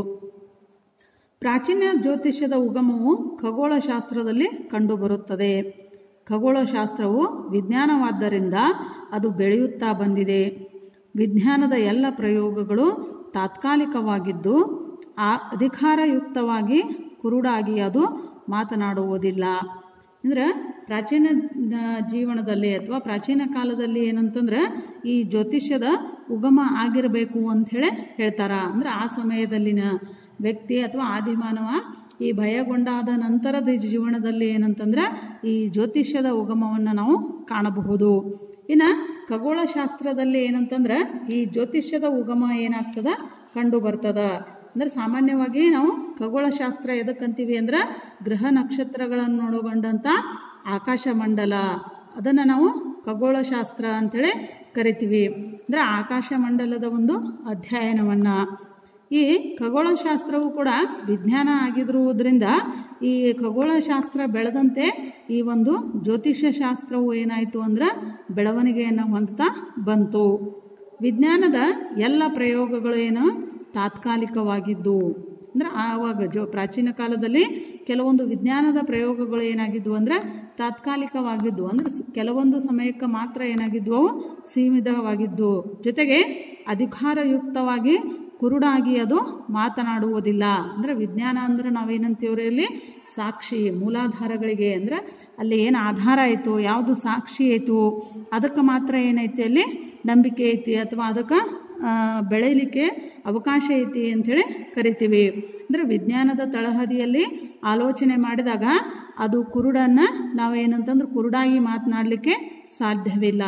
ಪ್ರಾಚೀನ ಜ್ಯೋತಿಷ್ಯದ ಉಗಮವು ಖಗೋಳಶಾಸ್ತ್ರದಲ್ಲಿ ಕಂಡುಬರುತ್ತದೆ ಖಗೋಳಶಾಸ್ತ್ರವು ವಿಜ್ಞಾನವಾದ್ದರಿಂದ ಅದು ಬೆಳೆಯುತ್ತಾ ಬಂದಿದೆ ವಿಜ್ಞಾನದ ಎಲ್ಲ ಪ್ರಯೋಗಗಳು ತಾತ್ಕಾಲಿಕವಾಗಿದ್ದು ಆ ಅಧಿಕಾರಯುಕ್ತವಾಗಿ ಕುರುಡಾಗಿ ಅದು ಮಾತನಾಡುವುದಿಲ್ಲ ಅಂದರೆ ಪ್ರಾಚೀನ ಜೀವನದಲ್ಲಿ ಅಥವಾ ಪ್ರಾಚೀನ ಕಾಲದಲ್ಲಿ ಏನಂತಂದ್ರೆ ಈ ಜ್ಯೋತಿಷ್ಯದ ಉಗಮ ಆಗಿರಬೇಕು ಅಂಥೇಳಿ ಹೇಳ್ತಾರ ಅಂದ್ರೆ ಆ ಸಮಯದಲ್ಲಿನ ವ್ಯಕ್ತಿ ಅಥವಾ ಆದಿಮಾನವ ಈ ಭಯಗೊಂಡಾದ ನಂತರದ ಜೀವನದಲ್ಲಿ ಏನಂತಂದ್ರೆ ಈ ಜ್ಯೋತಿಷ್ಯದ ಉಗಮವನ್ನು ನಾವು ಕಾಣಬಹುದು ಇನ್ನು ಖಗೋಳಶಾಸ್ತ್ರದಲ್ಲಿ ಏನಂತಂದ್ರೆ ಈ ಜ್ಯೋತಿಷ್ಯದ ಉಗಮ ಏನಾಗ್ತದ ಕಂಡು ಬರ್ತದ ಅಂದ್ರೆ ಸಾಮಾನ್ಯವಾಗಿ ನಾವು ಖಗೋಳಶಾಸ್ತ್ರ ಎದಕ್ಕಂತೀವಿ ಅಂದ್ರೆ ಗ್ರಹ ನಕ್ಷತ್ರಗಳನ್ನು ಒಳಗೊಂಡಂಥ ಆಕಾಶ ಮಂಡಲ ಅದನ್ನು ನಾವು ಖಗೋಳಶಾಸ್ತ್ರ ಅಂತೇಳಿ ಕರಿತೀವಿ ಅಂದರೆ ಆಕಾಶ ಮಂಡಲದ ಒಂದು ಅಧ್ಯಯನವನ್ನು ಈ ಖಗೋಳಶಾಸ್ತ್ರವು ಕೂಡ ವಿಜ್ಞಾನ ಆಗಿರುವುದರಿಂದ ಈ ಖಗೋಳಶಾಸ್ತ್ರ ಬೆಳೆದಂತೆ ಈ ಒಂದು ಜ್ಯೋತಿಷ್ಯ ಶಾಸ್ತ್ರವು ಏನಾಯಿತು ಅಂದ್ರೆ ಬೆಳವಣಿಗೆಯನ್ನು ಹೊಂದುತ್ತಾ ಬಂತು ವಿಜ್ಞಾನದ ಎಲ್ಲ ಪ್ರಯೋಗಗಳು ಏನು ತಾತ್ಕಾಲಿಕವಾಗಿದ್ದು ಅಂದರೆ ಆವಾಗ ಜೋ ಪ್ರಾಚೀನ ಕಾಲದಲ್ಲಿ ಕೆಲವೊಂದು ವಿಜ್ಞಾನದ ಪ್ರಯೋಗಗಳು ಏನಾಗಿದ್ವು ಅಂದರೆ ತಾತ್ಕಾಲಿಕವಾಗಿದ್ದು ಅಂದರೆ ಕೆಲವೊಂದು ಸಮಯಕ್ಕೆ ಮಾತ್ರ ಏನಾಗಿದ್ವು ಅವು ಸೀಮಿತವಾಗಿದ್ದು ಜೊತೆಗೆ ಅಧಿಕಾರಯುಕ್ತವಾಗಿ ಕುರುಡಾಗಿ ಅದು ಮಾತನಾಡುವುದಿಲ್ಲ ಅಂದರೆ ವಿಜ್ಞಾನ ಅಂದರೆ ನಾವೇನಂತೀವ್ರಿ ಅಲ್ಲಿ ಸಾಕ್ಷಿ ಮೂಲಾಧಾರಗಳಿಗೆ ಅಂದರೆ ಅಲ್ಲಿ ಏನು ಆಧಾರ ಆಯಿತು ಯಾವುದು ಸಾಕ್ಷಿ ಆಯಿತು ಅದಕ್ಕೆ ಮಾತ್ರ ಏನೈತಿ ಅಲ್ಲಿ ನಂಬಿಕೆ ಐತಿ ಅಥವಾ ಅದಕ್ಕೆ ಬೆಳೀಲಿಕ್ಕೆ ಅವಕಾಶ ಐತಿ ಅಂಥೇಳಿ ಕರಿತೀವಿ ಅಂದರೆ ವಿಜ್ಞಾನದ ತಳಹದಿಯಲ್ಲಿ ಆಲೋಚನೆ ಮಾಡಿದಾಗ ಅದು ಕುರುಡನ್ನು ನಾವೇನಂತಂದ್ರೆ ಕುರುಡಾಗಿ ಮಾತನಾಡಲಿಕ್ಕೆ ಸಾಧ್ಯವಿಲ್ಲ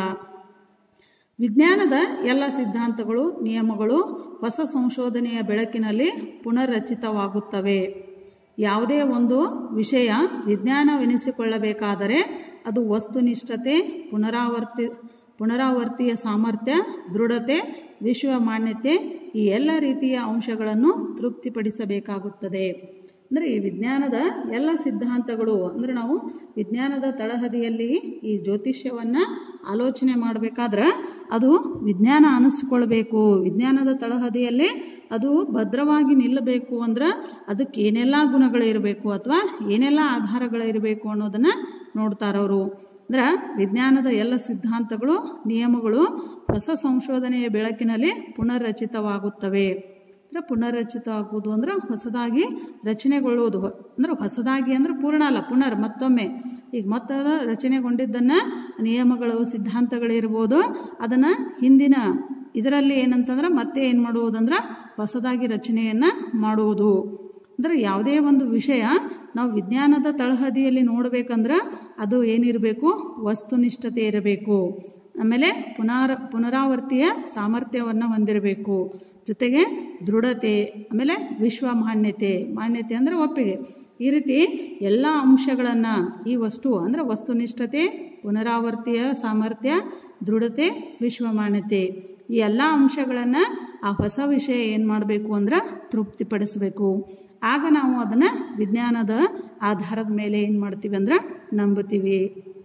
ವಿಜ್ಞಾನದ ಎಲ್ಲ ಸಿದ್ಧಾಂತಗಳು ನಿಯಮಗಳು ಹೊಸ ಸಂಶೋಧನೆಯ ಬೆಳಕಿನಲ್ಲಿ ಪುನರ್ರಚಿತವಾಗುತ್ತವೆ ಯಾವುದೇ ಒಂದು ವಿಷಯ ವಿಜ್ಞಾನವೆನಿಸಿಕೊಳ್ಳಬೇಕಾದರೆ ಅದು ವಸ್ತುನಿಷ್ಠತೆ ಪುನರಾವರ್ತಿ ಪುನರಾವರ್ತಿಯ ಸಾಮರ್ಥ್ಯ ದೃಢತೆ ವಿಶ್ವ ಮಾನ್ಯತೆ ಈ ಎಲ್ಲ ರೀತಿಯ ಅಂಶಗಳನ್ನು ತೃಪ್ತಿಪಡಿಸಬೇಕಾಗುತ್ತದೆ ಅಂದರೆ ಈ ವಿಜ್ಞಾನದ ಎಲ್ಲ ಸಿದ್ಧಾಂತಗಳು ಅಂದರೆ ನಾವು ವಿಜ್ಞಾನದ ತಳಹದಿಯಲ್ಲಿ ಈ ಜ್ಯೋತಿಷ್ಯವನ್ನು ಆಲೋಚನೆ ಮಾಡಬೇಕಾದ್ರೆ ಅದು ವಿಜ್ಞಾನ ಅನಿಸ್ಕೊಳ್ಬೇಕು ವಿಜ್ಞಾನದ ತಳಹದಿಯಲ್ಲಿ ಅದು ಭದ್ರವಾಗಿ ನಿಲ್ಲಬೇಕು ಅಂದ್ರೆ ಅದಕ್ಕೆ ಏನೆಲ್ಲ ಗುಣಗಳಿರಬೇಕು ಅಥವಾ ಏನೆಲ್ಲ ಆಧಾರಗಳಿರಬೇಕು ಅನ್ನೋದನ್ನು ನೋಡ್ತಾರವರು ಅಂದ್ರೆ ವಿಜ್ಞಾನದ ಎಲ್ಲ ಸಿದ್ಧಾಂತಗಳು ನಿಯಮಗಳು ಹೊಸ ಸಂಶೋಧನೆಯ ಬೆಳಕಿನಲ್ಲಿ ಪುನರ್ರಚಿತವಾಗುತ್ತವೆ ಅಂದರೆ ಪುನರ್ರಚಿತ ಆಗುವುದು ಅಂದ್ರೆ ಹೊಸದಾಗಿ ರಚನೆಗೊಳ್ಳುವುದು ಅಂದ್ರೆ ಹೊಸದಾಗಿ ಅಂದ್ರೆ ಪೂರ್ಣ ಅಲ್ಲ ಪುನರ್ ಮತ್ತೊಮ್ಮೆ ಈಗ ಮತ್ತೆ ರಚನೆಗೊಂಡಿದ್ದನ್ನು ನಿಯಮಗಳು ಸಿದ್ಧಾಂತಗಳಿರ್ಬೋದು ಅದನ್ನು ಹಿಂದಿನ ಇದರಲ್ಲಿ ಏನಂತಂದ್ರೆ ಮತ್ತೆ ಏನು ಮಾಡುವುದಂದ್ರೆ ಹೊಸದಾಗಿ ರಚನೆಯನ್ನು ಮಾಡುವುದು ಅಂದರೆ ಯಾವುದೇ ಒಂದು ವಿಷಯ ನಾವು ವಿಜ್ಞಾನದ ತಳಹದಿಯಲ್ಲಿ ನೋಡಬೇಕಂದ್ರೆ ಅದು ಏನಿರಬೇಕು ವಸ್ತುನಿಷ್ಠತೆ ಇರಬೇಕು ಆಮೇಲೆ ಪುನರ್ ಪುನರಾವರ್ತಿಯ ಸಾಮರ್ಥ್ಯವನ್ನು ಹೊಂದಿರಬೇಕು ಜೊತೆಗೆ ದೃಢತೆ ಆಮೇಲೆ ವಿಶ್ವ ಮಾನ್ಯತೆ ಮಾನ್ಯತೆ ಅಂದರೆ ಒಪ್ಪಿಗೆ ಈ ರೀತಿ ಎಲ್ಲ ಅಂಶಗಳನ್ನು ಈ ವಸ್ತು ಅಂದರೆ ವಸ್ತುನಿಷ್ಠತೆ ಪುನರಾವರ್ತಿಯ ಸಾಮರ್ಥ್ಯ ದೃಢತೆ ವಿಶ್ವ ಮಾನ್ಯತೆ ಈ ಎಲ್ಲ ಅಂಶಗಳನ್ನು ಆ ಹೊಸ ವಿಷಯ ಏನು ಮಾಡಬೇಕು ಅಂದ್ರೆ ತೃಪ್ತಿಪಡಿಸಬೇಕು ಆಗ ನಾವು ಅದನ್ನು ವಿಜ್ಞಾನದ ಆಧಾರದ ಮೇಲೆ ಏನು ಮಾಡ್ತೀವಿ ಅಂದ್ರೆ ನಂಬುತ್ತೀವಿ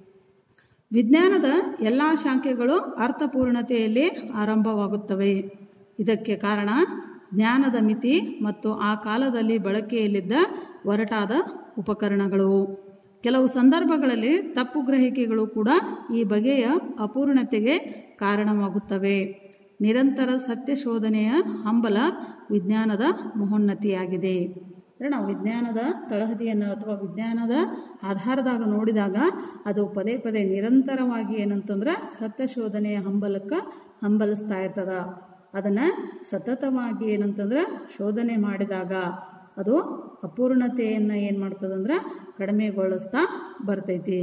ವಿಜ್ಞಾನದ ಎಲ್ಲ ಶಾಖೆಗಳು ಅರ್ಥಪೂರ್ಣತೆಯಲ್ಲಿ ಆರಂಭವಾಗುತ್ತವೆ ಇದಕ್ಕೆ ಕಾರಣ ಜ್ಞಾನದ ಮಿತಿ ಮತ್ತು ಆ ಕಾಲದಲ್ಲಿ ಬಳಕೆಯಲ್ಲಿದ್ದ ಒರಟಾದ ಉಪಕರಣಗಳು ಕೆಲವು ಸಂದರ್ಭಗಳಲ್ಲಿ ತಪ್ಪು ಗ್ರಹಿಕೆಗಳು ಕೂಡ ಈ ಬಗೆಯ ಅಪೂರ್ಣತೆಗೆ ಕಾರಣವಾಗುತ್ತವೆ ನಿರಂತರ ಸತ್ಯ ಶೋಧನೆಯ ಹಂಬಲ ವಿಜ್ಞಾನದ ಮಹೋನ್ನತಿಯಾಗಿದೆ ಅಂದರೆ ನಾವು ವಿಜ್ಞಾನದ ತಳಹದಿಯನ್ನು ಅಥವಾ ವಿಜ್ಞಾನದ ಆಧಾರದಾಗ ನೋಡಿದಾಗ ಅದು ಪದೇ ಪದೇ ನಿರಂತರವಾಗಿ ಏನಂತಂದ್ರೆ ಸತ್ಯ ಶೋಧನೆಯ ಹಂಬಲಕ್ಕೆ ಹಂಬಲಿಸ್ತಾ ಇರ್ತದ ಅದನ್ನು ಸತತವಾಗಿ ಏನಂತಂದ್ರೆ ಶೋಧನೆ ಮಾಡಿದಾಗ ಅದು ಅಪೂರ್ಣತೆಯನ್ನು ಏನು ಮಾಡ್ತದಂದ್ರೆ ಕಡಿಮೆಗೊಳಿಸ್ತಾ ಬರ್ತೈತಿ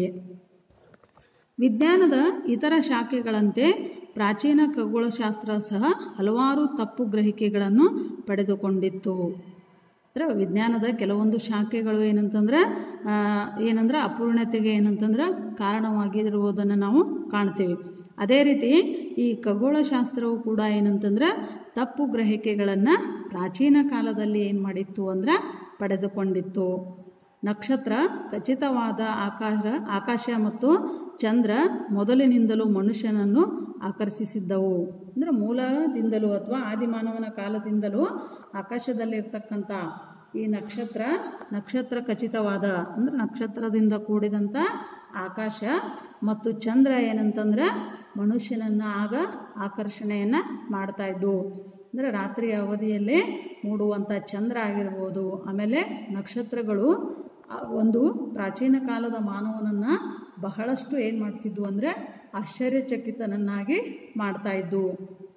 ವಿಜ್ಞಾನದ ಇತರ ಶಾಖೆಗಳಂತೆ ಪ್ರಾಚೀನ ಖಗೋಳಶಾಸ್ತ್ರ ಸಹ ಹಲವಾರು ತಪ್ಪು ಗ್ರಹಿಕೆಗಳನ್ನು ಪಡೆದುಕೊಂಡಿತ್ತು ಅಂದರೆ ವಿಜ್ಞಾನದ ಕೆಲವೊಂದು ಶಾಖೆಗಳು ಏನಂತಂದ್ರೆ ಆ, ಏನಂದ್ರೆ ಅಪೂರ್ಣತೆಗೆ ಏನಂತಂದ್ರೆ ಕಾರಣವಾಗಿರುವುದನ್ನು ನಾವು ಕಾಣ್ತೀವಿ ಅದೇ ರೀತಿ ಈ ಖಗೋಳಶಾಸ್ತ್ರವು ಕೂಡ ಏನಂತಂದ್ರೆ ತಪ್ಪು ಗ್ರಹಿಕೆಗಳನ್ನು ಪ್ರಾಚೀನ ಕಾಲದಲ್ಲಿ ಏನು ಮಾಡಿತ್ತು ಅಂದ್ರೆ ಪಡೆದುಕೊಂಡಿತ್ತು ನಕ್ಷತ್ರ ಖಚಿತವಾದ ಆಕಾಶ ಆಕಾಶ ಮತ್ತು ಚಂದ್ರ ಮೊದಲಿನಿಂದಲೂ ಮನುಷ್ಯನನ್ನು ಆಕರ್ಷಿಸಿದ್ದವು ಅಂದರೆ ಮೂಲದಿಂದಲೂ ಅಥವಾ ಆದಿಮಾನವನ ಕಾಲದಿಂದಲೂ ಆಕಾಶದಲ್ಲಿರ್ತಕ್ಕಂಥ ಈ ನಕ್ಷತ್ರ ನಕ್ಷತ್ರ ಖಚಿತವಾದ ಅಂದರೆ ನಕ್ಷತ್ರದಿಂದ ಕೂಡಿದಂಥ ಆಕಾಶ ಮತ್ತು ಚಂದ್ರ ಏನಂತಂದ್ರೆ ಮನುಷ್ಯನನ್ನು ಆಗ ಆಕರ್ಷಣೆಯನ್ನು ಮಾಡ್ತಾ ಇದ್ವು ಅಂದರೆ ರಾತ್ರಿಯ ಅವಧಿಯಲ್ಲಿ ಮೂಡುವಂಥ ಚಂದ್ರ ಆಗಿರ್ಬೋದು ಆಮೇಲೆ ನಕ್ಷತ್ರಗಳು ಆ ಒಂದು ಪ್ರಾಚೀನ ಕಾಲದ ಮಾನವನನ್ನು ಬಹಳಷ್ಟು ಏನು ಮಾಡ್ತಿದ್ವು ಅಂದರೆ ಆಶ್ಚರ್ಯಚಕಿತನನ್ನಾಗಿ ಮಾಡ್ತಾ ಇದ್ವು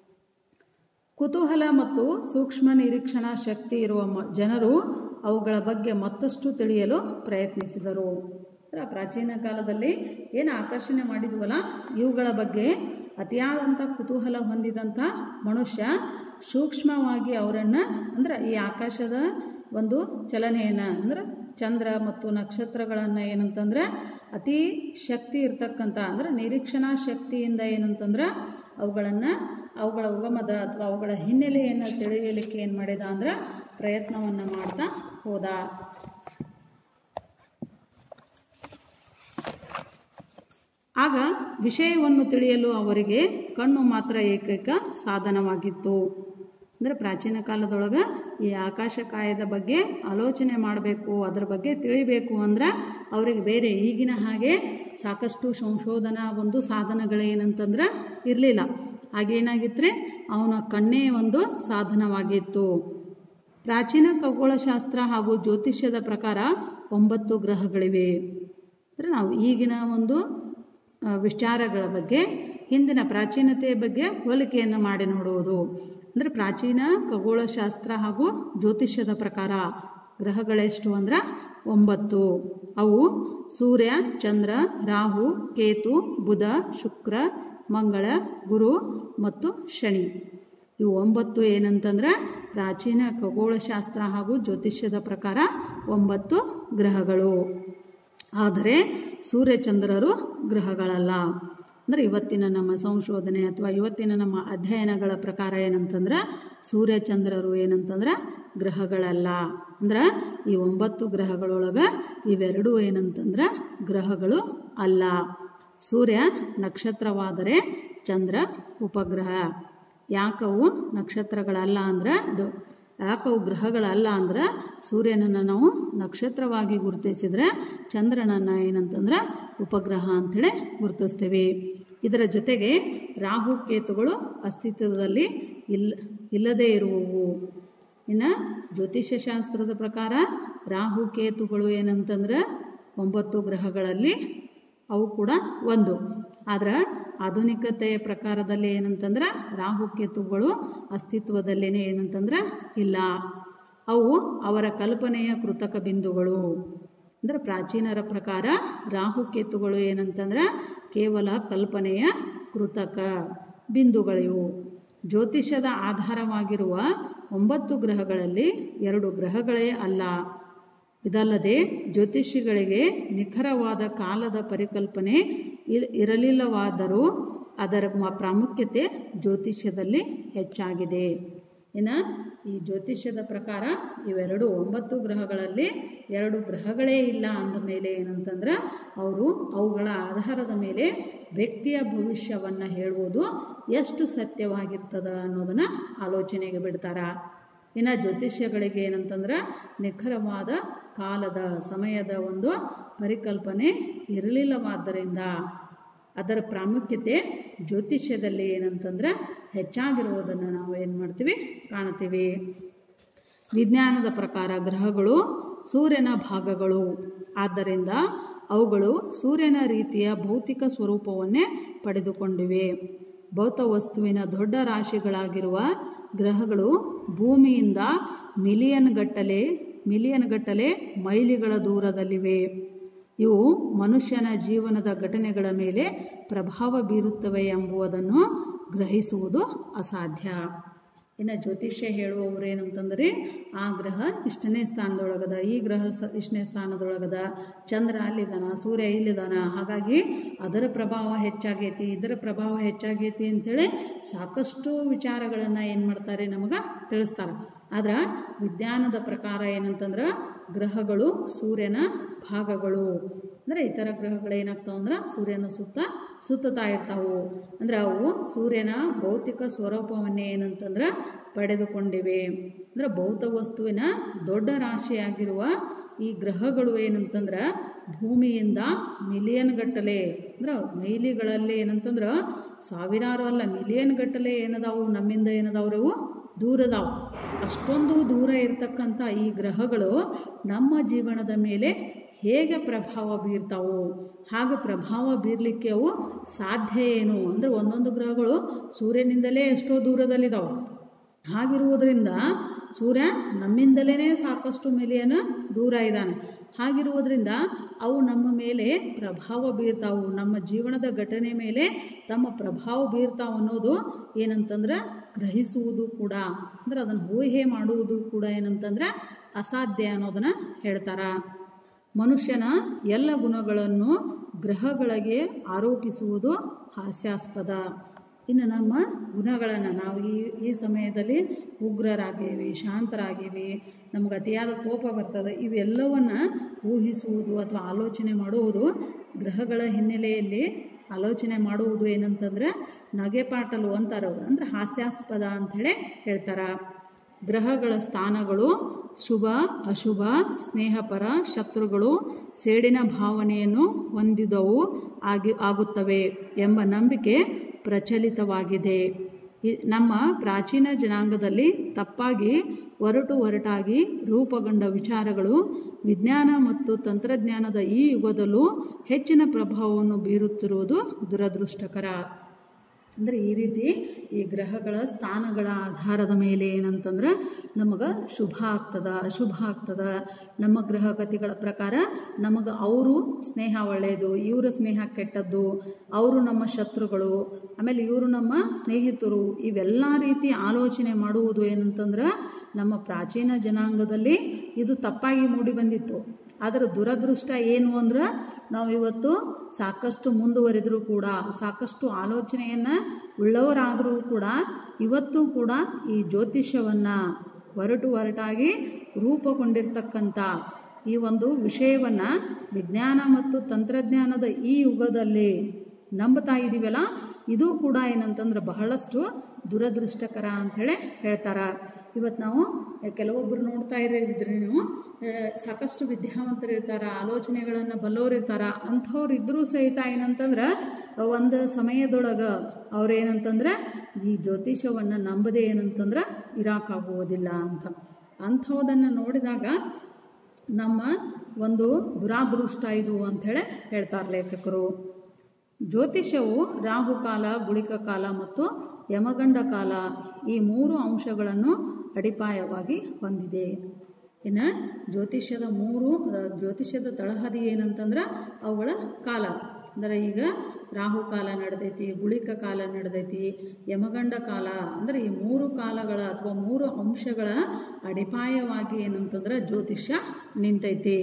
ಕುತೂಹಲ ಮತ್ತು ಸೂಕ್ಷ್ಮ ನಿರೀಕ್ಷಣಾ ಶಕ್ತಿ ಇರುವ ಮ ಜನರು ಅವುಗಳ ಬಗ್ಗೆ ಮತ್ತಷ್ಟು ತಿಳಿಯಲು ಪ್ರಯತ್ನಿಸಿದರು ಅಂದ್ರೆ ಪ್ರಾಚೀನ ಕಾಲದಲ್ಲಿ ಏನು ಆಕರ್ಷಣೆ ಮಾಡಿದ್ವಲ್ಲ ಇವುಗಳ ಬಗ್ಗೆ ಅತಿಯಾದಂಥ ಕುತೂಹಲ ಹೊಂದಿದಂಥ ಮನುಷ್ಯ ಸೂಕ್ಷ್ಮವಾಗಿ ಅವರನ್ನು ಅಂದ್ರೆ ಈ ಆಕಾಶದ ಒಂದು ಚಲನೆಯನ್ನು ಅಂದ್ರೆ ಚಂದ್ರ ಮತ್ತು ನಕ್ಷತ್ರಗಳನ್ನು ಏನಂತಂದ್ರೆ ಅತಿ ಶಕ್ತಿ ಇರ್ತಕ್ಕಂಥ ಅಂದ್ರೆ ನಿರೀಕ್ಷಣಾ ಶಕ್ತಿಯಿಂದ ಏನಂತಂದ್ರೆ ಅವುಗಳನ್ನು ಅವುಗಳ ಉಗಮದ ಅಥವಾ ಅವುಗಳ ಹಿನ್ನೆಲೆಯನ್ನು ತಿಳಿಯಲಿಕ್ಕೆ ಏನು ಮಾಡಿದ ಅಂದ್ರೆ ಪ್ರಯತ್ನವನ್ನು ಮಾಡ್ತಾ ಹೋದ ಆಗ ವಿಷಯವನ್ನು ತಿಳಿಯಲು ಅವರಿಗೆ ಕಣ್ಣು ಮಾತ್ರ ಏಕೈಕ ಸಾಧನವಾಗಿತ್ತು ಅಂದರೆ ಪ್ರಾಚೀನ ಕಾಲದೊಳಗೆ ಈ ಆಕಾಶ ಕಾಯದ ಬಗ್ಗೆ ಆಲೋಚನೆ ಮಾಡಬೇಕು ಅದರ ಬಗ್ಗೆ ತಿಳಿಬೇಕು ಅಂದ್ರೆ ಅವರಿಗೆ ಬೇರೆ ಈಗಿನ ಹಾಗೆ ಸಾಕಷ್ಟು ಸಂಶೋಧನಾ ಒಂದು ಸಾಧನಗಳೇನಂತಂದ್ರೆ ಇರಲಿಲ್ಲ ಆಗೇನಾಗಿತ್ತು ಅವನ ಕಣ್ಣೇ ಒಂದು ಸಾಧನವಾಗಿತ್ತು ಪ್ರಾಚೀನ ಖಗೋಳಶಾಸ್ತ್ರ ಹಾಗೂ ಜ್ಯೋತಿಷ್ಯದ ಪ್ರಕಾರ ಒಂಬತ್ತು ಗ್ರಹಗಳಿವೆ ಅಂದರೆ ನಾವು ಈಗಿನ ಒಂದು ಆ, ವಿಚಾರಗಳ ಬಗ್ಗೆ ಹಿಂದಿನ ಪ್ರಾಚೀನತೆಯ ಬಗ್ಗೆ ಹೋಲಿಕೆಯನ್ನು ಮಾಡಿ ನೋಡುವುದು ಅಂದರೆ ಪ್ರಾಚೀನ ಖಗೋಳಶಾಸ್ತ್ರ ಹಾಗೂ ಜ್ಯೋತಿಷ್ಯದ ಪ್ರಕಾರ ಗ್ರಹಗಳೆಷ್ಟು ಅಂದ್ರೆ ಒಂಬತ್ತು ಅವು ಸೂರ್ಯ ಚಂದ್ರ ರಾಹು ಕೇತು ಬುಧ ಶುಕ್ರ ಮಂಗಳ ಗುರು ಮತ್ತು ಶನಿ ಇವು ಒಂಬತ್ತು ಏನಂತಂದ್ರೆ ಪ್ರಾಚೀನ ಖಗೋಳಶಾಸ್ತ್ರ ಹಾಗೂ ಜ್ಯೋತಿಷ್ಯದ ಪ್ರಕಾರ ಒಂಬತ್ತು ಗ್ರಹಗಳು ಆದರೆ ಸೂರ್ಯಚಂದ್ರರು ಗ್ರಹಗಳಲ್ಲ ಅಂದರೆ ಇವತ್ತಿನ ನಮ್ಮ ಸಂಶೋಧನೆ ಅಥವಾ ಇವತ್ತಿನ ನಮ್ಮ ಅಧ್ಯಯನಗಳ ಪ್ರಕಾರ ಏನಂತಂದ್ರೆ ಸೂರ್ಯಚಂದ್ರರು ಏನಂತಂದ್ರೆ ಗ್ರಹಗಳಲ್ಲ ಅಂದ್ರೆ ಈ ಒಂಬತ್ತು ಗ್ರಹಗಳೊಳಗೆ ಇವೆರಡೂ ಏನಂತಂದ್ರೆ ಗ್ರಹಗಳು ಅಲ್ಲ ಸೂರ್ಯ ನಕ್ಷತ್ರವಾದರೆ ಚಂದ್ರ ಉಪಗ್ರಹ ಯಾಕವು ನಕ್ಷತ್ರಗಳಲ್ಲ ಅಂದ್ರೆ ಇದು ಯಾಕವು ಗ್ರಹಗಳಲ್ಲ ಅಂದ್ರೆ ಸೂರ್ಯನನ್ನು ನಾವು ನಕ್ಷತ್ರವಾಗಿ ಗುರುತಿಸಿದ್ರೆ ಚಂದ್ರನನ್ನು ಏನಂತಂದ್ರೆ ಉಪಗ್ರಹ ಅಂಥೇಳಿ ಗುರುತಿಸ್ತೀವಿ ಇದರ ಜೊತೆಗೆ ರಾಹು ಕೇತುಗಳು ಅಸ್ತಿತ್ವದಲ್ಲಿ ಇಲ್ಲ ಇಲ್ಲದೇ ಇರುವವು ಇನ್ನು ಜ್ಯೋತಿಷ್ಯ ಶಾಸ್ತ್ರದ ಪ್ರಕಾರ ರಾಹು ಕೇತುಗಳು ಏನಂತಂದ್ರೆ ಒಂಬತ್ತು ಗ್ರಹಗಳಲ್ಲಿ ಅವು ಕೂಡ ಒಂದು ಆದ್ರೆ ಆಧುನಿಕತೆಯ ಪ್ರಕಾರದಲ್ಲಿ ಏನಂತಂದ್ರೆ ರಾಹು ಕೇತುಗಳು ಅಸ್ತಿತ್ವದಲ್ಲೇನೆ ಏನಂತಂದ್ರೆ ಇಲ್ಲ ಅವು ಅವರ ಕಲ್ಪನೆಯ ಕೃತಕ ಬಿಂದುಗಳು ಅಂದ್ರೆ ಪ್ರಾಚೀನರ ಪ್ರಕಾರ ರಾಹು ಕೇತುಗಳು ಏನಂತಂದ್ರೆ ಕೇವಲ ಕಲ್ಪನೆಯ ಕೃತಕ ಬಿಂದುಗಳಿವು ಜ್ಯೋತಿಷ್ಯದ ಆಧಾರವಾಗಿರುವ ಒಂಬತ್ತು ಗ್ರಹಗಳಲ್ಲಿ ಎರಡು ಗ್ರಹಗಳೇ ಅಲ್ಲ ಇದಲ್ಲದೆ ಜ್ಯೋತಿಷಿಗಳಿಗೆ ನಿಖರವಾದ ಕಾಲದ ಪರಿಕಲ್ಪನೆ ಇರ್- ಇರಲಿಲ್ಲವಾದರೂ ಅದರ ಮ- ಪ್ರಾಮುಖ್ಯತೆ ಜ್ಯೋತಿಷ್ಯದಲ್ಲಿ ಹೆಚ್ಚಾಗಿದೆ ಇನ್ನು ಈ ಜ್ಯೋತಿಷ್ಯದ ಪ್ರಕಾರ ಇವೆರಡು ಒಂಬತ್ತು ಗ್ರಹಗಳಲ್ಲಿ ಎರಡು ಗ್ರಹಗಳೇ ಇಲ್ಲ ಅಂದ ಮೇಲೆ ಏನಂತಂದ್ರೆ ಅವರು ಅವುಗಳ ಆಧಾರದ ಮೇಲೆ ವ್ಯಕ್ತಿಯ ಭವಿಷ್ಯವನ್ನು ಹೇಳುವುದು ಎಷ್ಟು ಸತ್ಯವಾಗಿರ್ತದ ಅನ್ನೋದನ್ನು ಆಲೋಚನೆಗೆ ಬಿಡ್ತಾರ ಇನ್ನು ಜ್ಯೋತಿಷ್ಯಗಳಿಗೆ ಏನಂತಂದ್ರೆ ನಿಖರವಾದ ಕಾಲದ ಸಮಯದ ಒಂದು ಪರಿಕಲ್ಪನೆ ಇರಲಿಲ್ಲವಾದ್ದರಿಂದ ಅದರ ಪ್ರಾಮುಖ್ಯತೆ ಜ್ಯೋತಿಷ್ಯದಲ್ಲಿ ಏನಂತಂದ್ರೆ ಹೆಚ್ಚಾಗಿರುವುದನ್ನು ನಾವು ಏನು ಮಾಡ್ತೀವಿ ಕಾಣ್ತೀವಿ ವಿಜ್ಞಾನದ ಪ್ರಕಾರ ಗ್ರಹಗಳು ಸೂರ್ಯನ ಭಾಗಗಳು ಆದ್ದರಿಂದ ಅವುಗಳು ಸೂರ್ಯನ ರೀತಿಯ ಭೌತಿಕ ಸ್ವರೂಪವನ್ನೇ ಪಡೆದುಕೊಂಡಿವೆ ಭೌತ ವಸ್ತುವಿನ ದೊಡ್ಡ ರಾಶಿಗಳಾಗಿರುವ ಗ್ರಹಗಳು ಭೂಮಿಯಿಂದ ಮಿಲಿಯನ್ ಗಟ್ಟಲೆ ಮಿಲಿಯನ್ ಗಟ್ಟಲೆ ಮೈಲಿಗಳ ದೂರದಲ್ಲಿವೆ ಇವು ಮನುಷ್ಯನ ಜೀವನದ ಘಟನೆಗಳ ಮೇಲೆ ಪ್ರಭಾವ ಬೀರುತ್ತವೆ ಎಂಬುದನ್ನು ಗ್ರಹಿಸುವುದು ಅಸಾಧ್ಯ ಇನ್ನು ಜ್ಯೋತಿಷ್ಯ ಹೇಳುವವರು ಏನಂತಂದ್ರೆ ಆ ಗ್ರಹ ಇಷ್ಟನೇ ಸ್ಥಾನದೊಳಗದ ಈ ಗ್ರಹ ಸ ಇಷ್ಟನೇ ಸ್ಥಾನದೊಳಗದ ಚಂದ್ರ ಅಲ್ಲಿದ್ದಾನ ಸೂರ್ಯ ಇಲ್ಲಿದ್ದಾನ ಹಾಗಾಗಿ ಅದರ ಪ್ರಭಾವ ಹೆಚ್ಚಾಗೈತಿ ಇದರ ಪ್ರಭಾವ ಹೆಚ್ಚಾಗೈತಿ ಅಂಥೇಳಿ ಸಾಕಷ್ಟು ವಿಚಾರಗಳನ್ನು ಏನು ಮಾಡ್ತಾರೆ ನಮಗೆ ತಿಳಿಸ್ತಾರೆ ಆದ್ರೆ ವಿಜ್ಞಾನದ ಪ್ರಕಾರ ಏನಂತಂದ್ರೆ ಗ್ರಹಗಳು ಸೂರ್ಯನ ಭಾಗಗಳು ಅಂದರೆ ಇತರ ಗ್ರಹಗಳು ಏನಾಗ್ತಾವ ಅಂದ್ರೆ ಸೂರ್ಯನ ಸುತ್ತ ಸುತ್ತುತ್ತಾ ಇರ್ತಾವು ಅಂದ್ರೆ ಅವು ಸೂರ್ಯನ ಭೌತಿಕ ಸ್ವರೂಪವನ್ನೇ ಏನಂತಂದ್ರೆ ಪಡೆದುಕೊಂಡಿವೆ ಅಂದ್ರೆ ಭೌತ ವಸ್ತುವಿನ ದೊಡ್ಡ ರಾಶಿಯಾಗಿರುವ ಈ ಗ್ರಹಗಳು ಏನಂತಂದ್ರೆ ಭೂಮಿಯಿಂದ ಮಿಲಿಯನ್ ಗಟ್ಟಲೆ ಅಂದ್ರೆ ಮೈಲಿಗಳಲ್ಲಿ ಏನಂತಂದ್ರೆ ಸಾವಿರಾರು ಅಲ್ಲ ಮಿಲಿಯನ್ ಗಟ್ಟಲೆ ಏನದಾವು ನಮ್ಮಿಂದ ಏನದಾವ್ರಿ ಅವು ದೂರದಾವು ಅಷ್ಟೊಂದು ದೂರ ಇರ್ತಕ್ಕಂಥ ಈ ಗ್ರಹಗಳು ನಮ್ಮ ಜೀವನದ ಮೇಲೆ ಹೇಗೆ ಪ್ರಭಾವ ಬೀರ್ತಾವು ಹಾಗೆ ಪ್ರಭಾವ ಬೀರಲಿಕ್ಕೆ ಅವು ಸಾಧ್ಯ ಏನು ಅಂದರೆ ಒಂದೊಂದು ಗ್ರಹಗಳು ಸೂರ್ಯನಿಂದಲೇ ಎಷ್ಟೋ ದೂರದಲ್ಲಿದ್ದಾವೆ ಹಾಗಿರುವುದರಿಂದ ಸೂರ್ಯ ನಮ್ಮಿಂದಲೇ ಸಾಕಷ್ಟು ಮಿಲಿಯನ್ ದೂರ ಇದ್ದಾನೆ ಹಾಗಿರುವುದರಿಂದ ಅವು ನಮ್ಮ ಮೇಲೆ ಪ್ರಭಾವ ಬೀರ್ತಾವು ನಮ್ಮ ಜೀವನದ ಘಟನೆ ಮೇಲೆ ತಮ್ಮ ಪ್ರಭಾವ ಬೀರ್ತಾವು ಅನ್ನೋದು ಏನಂತಂದ್ರೆ ಗ್ರಹಿಸುವುದು ಕೂಡ ಅಂದ್ರೆ ಅದನ್ನು ಊಹೆ ಮಾಡುವುದು ಕೂಡ ಏನಂತಂದ್ರೆ ಅಸಾಧ್ಯ ಅನ್ನೋದನ್ನ ಹೇಳ್ತಾರ ಮನುಷ್ಯನ ಎಲ್ಲ ಗುಣಗಳನ್ನು ಗ್ರಹಗಳಿಗೆ ಆರೋಪಿಸುವುದು ಹಾಸ್ಯಾಸ್ಪದ ಇನ್ನು ನಮ್ಮ ಗುಣಗಳನ್ನು ನಾವು ಈ ಈ ಸಮಯದಲ್ಲಿ ಉಗ್ರರಾಗೀವಿ ಶಾಂತರಾಗೀವಿ ನಮ್ಗೆ ಅತಿಯಾದ ಕೋಪ ಬರ್ತದೆ ಇವೆಲ್ಲವನ್ನು ಊಹಿಸುವುದು ಅಥವಾ ಆಲೋಚನೆ ಮಾಡುವುದು ಗ್ರಹಗಳ ಹಿನ್ನೆಲೆಯಲ್ಲಿ ಆಲೋಚನೆ ಮಾಡುವುದು ಏನಂತಂದ್ರೆ ನಗೆಪಾಟಲು ಅಂತಾರವ್ರು ಅಂದ್ರೆ ಹಾಸ್ಯಾಸ್ಪದ ಅಂಥೇಳಿ ಹೇಳ್ತಾರೆ ಗ್ರಹಗಳ ಸ್ಥಾನಗಳು ಶುಭ ಅಶುಭ ಸ್ನೇಹಪರ ಶತ್ರುಗಳು ಸೇಡಿನ ಭಾವನೆಯನ್ನು ಹೊಂದಿದವು ಆಗಿ ಆಗುತ್ತವೆ ಎಂಬ ನಂಬಿಕೆ ಪ್ರಚಲಿತವಾಗಿದೆ ಈ ನಮ್ಮ ಪ್ರಾಚೀನ ಜನಾಂಗದಲ್ಲಿ ತಪ್ಪಾಗಿ ಒರಟು ಒರಟಾಗಿ ರೂಪುಗೊಂಡ ವಿಚಾರಗಳು ವಿಜ್ಞಾನ ಮತ್ತು ತಂತ್ರಜ್ಞಾನದ ಈ ಯುಗದಲ್ಲೂ ಹೆಚ್ಚಿನ ಪ್ರಭಾವವನ್ನು ಬೀರುತ್ತಿರುವುದು ದುರದೃಷ್ಟಕರ ಅಂದರೆ ಈ ರೀತಿ ಈ ಗ್ರಹಗಳ ಸ್ಥಾನಗಳ ಆಧಾರದ ಮೇಲೆ ಏನಂತಂದ್ರೆ ನಮಗೆ ಶುಭ ಆಗ್ತದ ಅಶುಭ ಆಗ್ತದ ನಮ್ಮ ಗ್ರಹಗತಿಗಳ ಪ್ರಕಾರ ನಮಗೆ ಅವರು ಸ್ನೇಹ ಒಳ್ಳೆಯದು ಇವರ ಸ್ನೇಹ ಕೆಟ್ಟದ್ದು ಅವರು ನಮ್ಮ ಶತ್ರುಗಳು ಆಮೇಲೆ ಇವರು ನಮ್ಮ ಸ್ನೇಹಿತರು ಇವೆಲ್ಲ ರೀತಿ ಆಲೋಚನೆ ಮಾಡುವುದು ಏನಂತಂದ್ರೆ ನಮ್ಮ ಪ್ರಾಚೀನ ಜನಾಂಗದಲ್ಲಿ ಇದು ತಪ್ಪಾಗಿ ಮೂಡಿ ಬಂದಿತ್ತು ಅದರ ದುರದೃಷ್ಟ ಏನು ಅಂದ್ರೆ ನಾವು ಇವತ್ತು ಸಾಕಷ್ಟು ಮುಂದುವರೆದರೂ ಕೂಡ ಸಾಕಷ್ಟು ಆಲೋಚನೆಯನ್ನು ಉಳ್ಳವರಾದರೂ ಕೂಡ ಇವತ್ತು ಕೂಡ ಈ ಜ್ಯೋತಿಷ್ಯವನ್ನು ಹೊರಟು ಹೊರಟಾಗಿ ರೂಪುಗೊಂಡಿರ್ತಕ್ಕಂಥ ಈ ಒಂದು ವಿಷಯವನ್ನು ವಿಜ್ಞಾನ ಮತ್ತು ತಂತ್ರಜ್ಞಾನದ ಈ ಯುಗದಲ್ಲಿ ನಂಬ್ತಾ ಇದ್ದೀವಲ್ಲ ಇದು ಕೂಡ ಏನಂತಂದ್ರೆ ಬಹಳಷ್ಟು ದುರದೃಷ್ಟಕರ ಅಂಥೇಳಿ ಹೇಳ್ತಾರೆ ಇವತ್ತು ನಾವು ಕೆಲವೊಬ್ಬರು ನೋಡ್ತಾ ಇರಿದ್ರೆ ನೀವು ಆ, ಸಾಕಷ್ಟು ವಿದ್ಯಾವಂತರು ಇರ್ತಾರೆ ಆಲೋಚನೆಗಳನ್ನು ಬಲ್ಲವ್ರು ಇರ್ತಾರೆ ಅಂಥವ್ರು ಇದ್ದರೂ ಸಹಿತ ಏನಂತಂದ್ರೆ ಒಂದು ಸಮಯದೊಳಗೆ ಅವ್ರು ಏನಂತಂದ್ರೆ ಈ ಜ್ಯೋತಿಷವನ್ನು ನಂಬದೇ ಏನಂತಂದ್ರೆ ಇರೋಕ್ಕಾಗುವುದಿಲ್ಲ ಅಂತ ಅಂಥವುದನ್ನು ನೋಡಿದಾಗ ನಮ್ಮ ಒಂದು ದುರಾದೃಷ್ಟ ಇದು ಅಂಥೇಳಿ ಹೇಳ್ತಾರೆ ಲೇಖಕರು ಜ್ಯೋತಿಷ್ಯವು ರಾಹುಕಾಲ ಗುಳಿಕ ಕಾಲ ಮತ್ತು ಯಮಗಂಡ ಕಾಲ ಈ ಮೂರು ಅಂಶಗಳನ್ನು ಅಡಿಪಾಯವಾಗಿ ಹೊಂದಿದೆ ಇನ್ನು ಜ್ಯೋತಿಷ್ಯದ ಮೂರು ಅ, ಜ್ಯೋತಿಷ್ಯದ ತಳಹದಿ ಏನಂತಂದ್ರೆ ಅವುಗಳ ಕಾಲ ಅಂದರೆ ಈಗ ರಾಹುಕಾಲ ನಡೆದೈತಿ ಗುಳಿಕ ಕಾಲ ನಡೆದೈತಿ ಯಮಗಂಡ ಕಾಲ ಅಂದರೆ ಈ ಮೂರು ಕಾಲಗಳ ಅಥವಾ ಮೂರು ಅಂಶಗಳ ಅಡಿಪಾಯವಾಗಿ ಏನಂತಂದ್ರೆ ಜ್ಯೋತಿಷ್ಯ ನಿಂತೈತಿ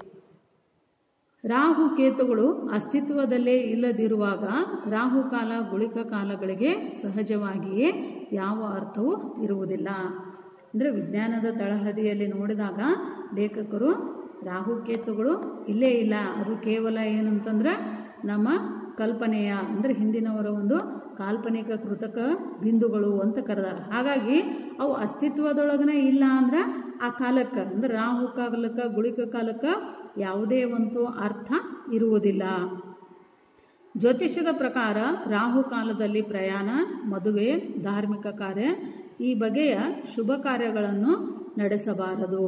ರಾಹು ಕೇತುಗಳು ಅಸ್ತಿತ್ವದಲ್ಲೇ ಇಲ್ಲದಿರುವಾಗ ರಾಹುಕಾಲ ಗುಳಿಕ ಕಾಲಗಳಿಗೆ ಸಹಜವಾಗಿಯೇ ಯಾವ ಅರ್ಥವೂ ಇರುವುದಿಲ್ಲ ಅಂದರೆ ವಿಜ್ಞಾನದ ತಳಹದಿಯಲ್ಲಿ ನೋಡಿದಾಗ ಲೇಖಕರು ರಾಹುಕೇತುಗಳು ಇಲ್ಲೇ ಇಲ್ಲ ಅದು ಕೇವಲ ಏನಂತಂದ್ರೆ ನಮ್ಮ ಕಲ್ಪನೆಯ ಅಂದರೆ ಹಿಂದಿನವರ ಒಂದು ಕಾಲ್ಪನಿಕ ಕೃತಕ ಬಿಂದುಗಳು ಅಂತ ಕರೆದಾರ ಹಾಗಾಗಿ ಅವು ಅಸ್ತಿತ್ವದೊಳಗನೆ ಇಲ್ಲ ಅಂದ್ರೆ ಆ ಕಾಲಕ್ಕೆ ಅಂದ್ರೆ ರಾಹು ಕಾಲಕ್ಕೆ ಗುಳಿಕ ಕಾಲಕ್ಕೆ ಯಾವುದೇ ಒಂದು ಅರ್ಥ ಇರುವುದಿಲ್ಲ ಜ್ಯೋತಿಷ್ಯದ ಪ್ರಕಾರ ರಾಹು ಕಾಲದಲ್ಲಿ ಪ್ರಯಾಣ ಮದುವೆ ಧಾರ್ಮಿಕ ಕಾರ್ಯ ಈ ಬಗೆಯ ಶುಭ ಕಾರ್ಯಗಳನ್ನು ನಡೆಸಬಾರದು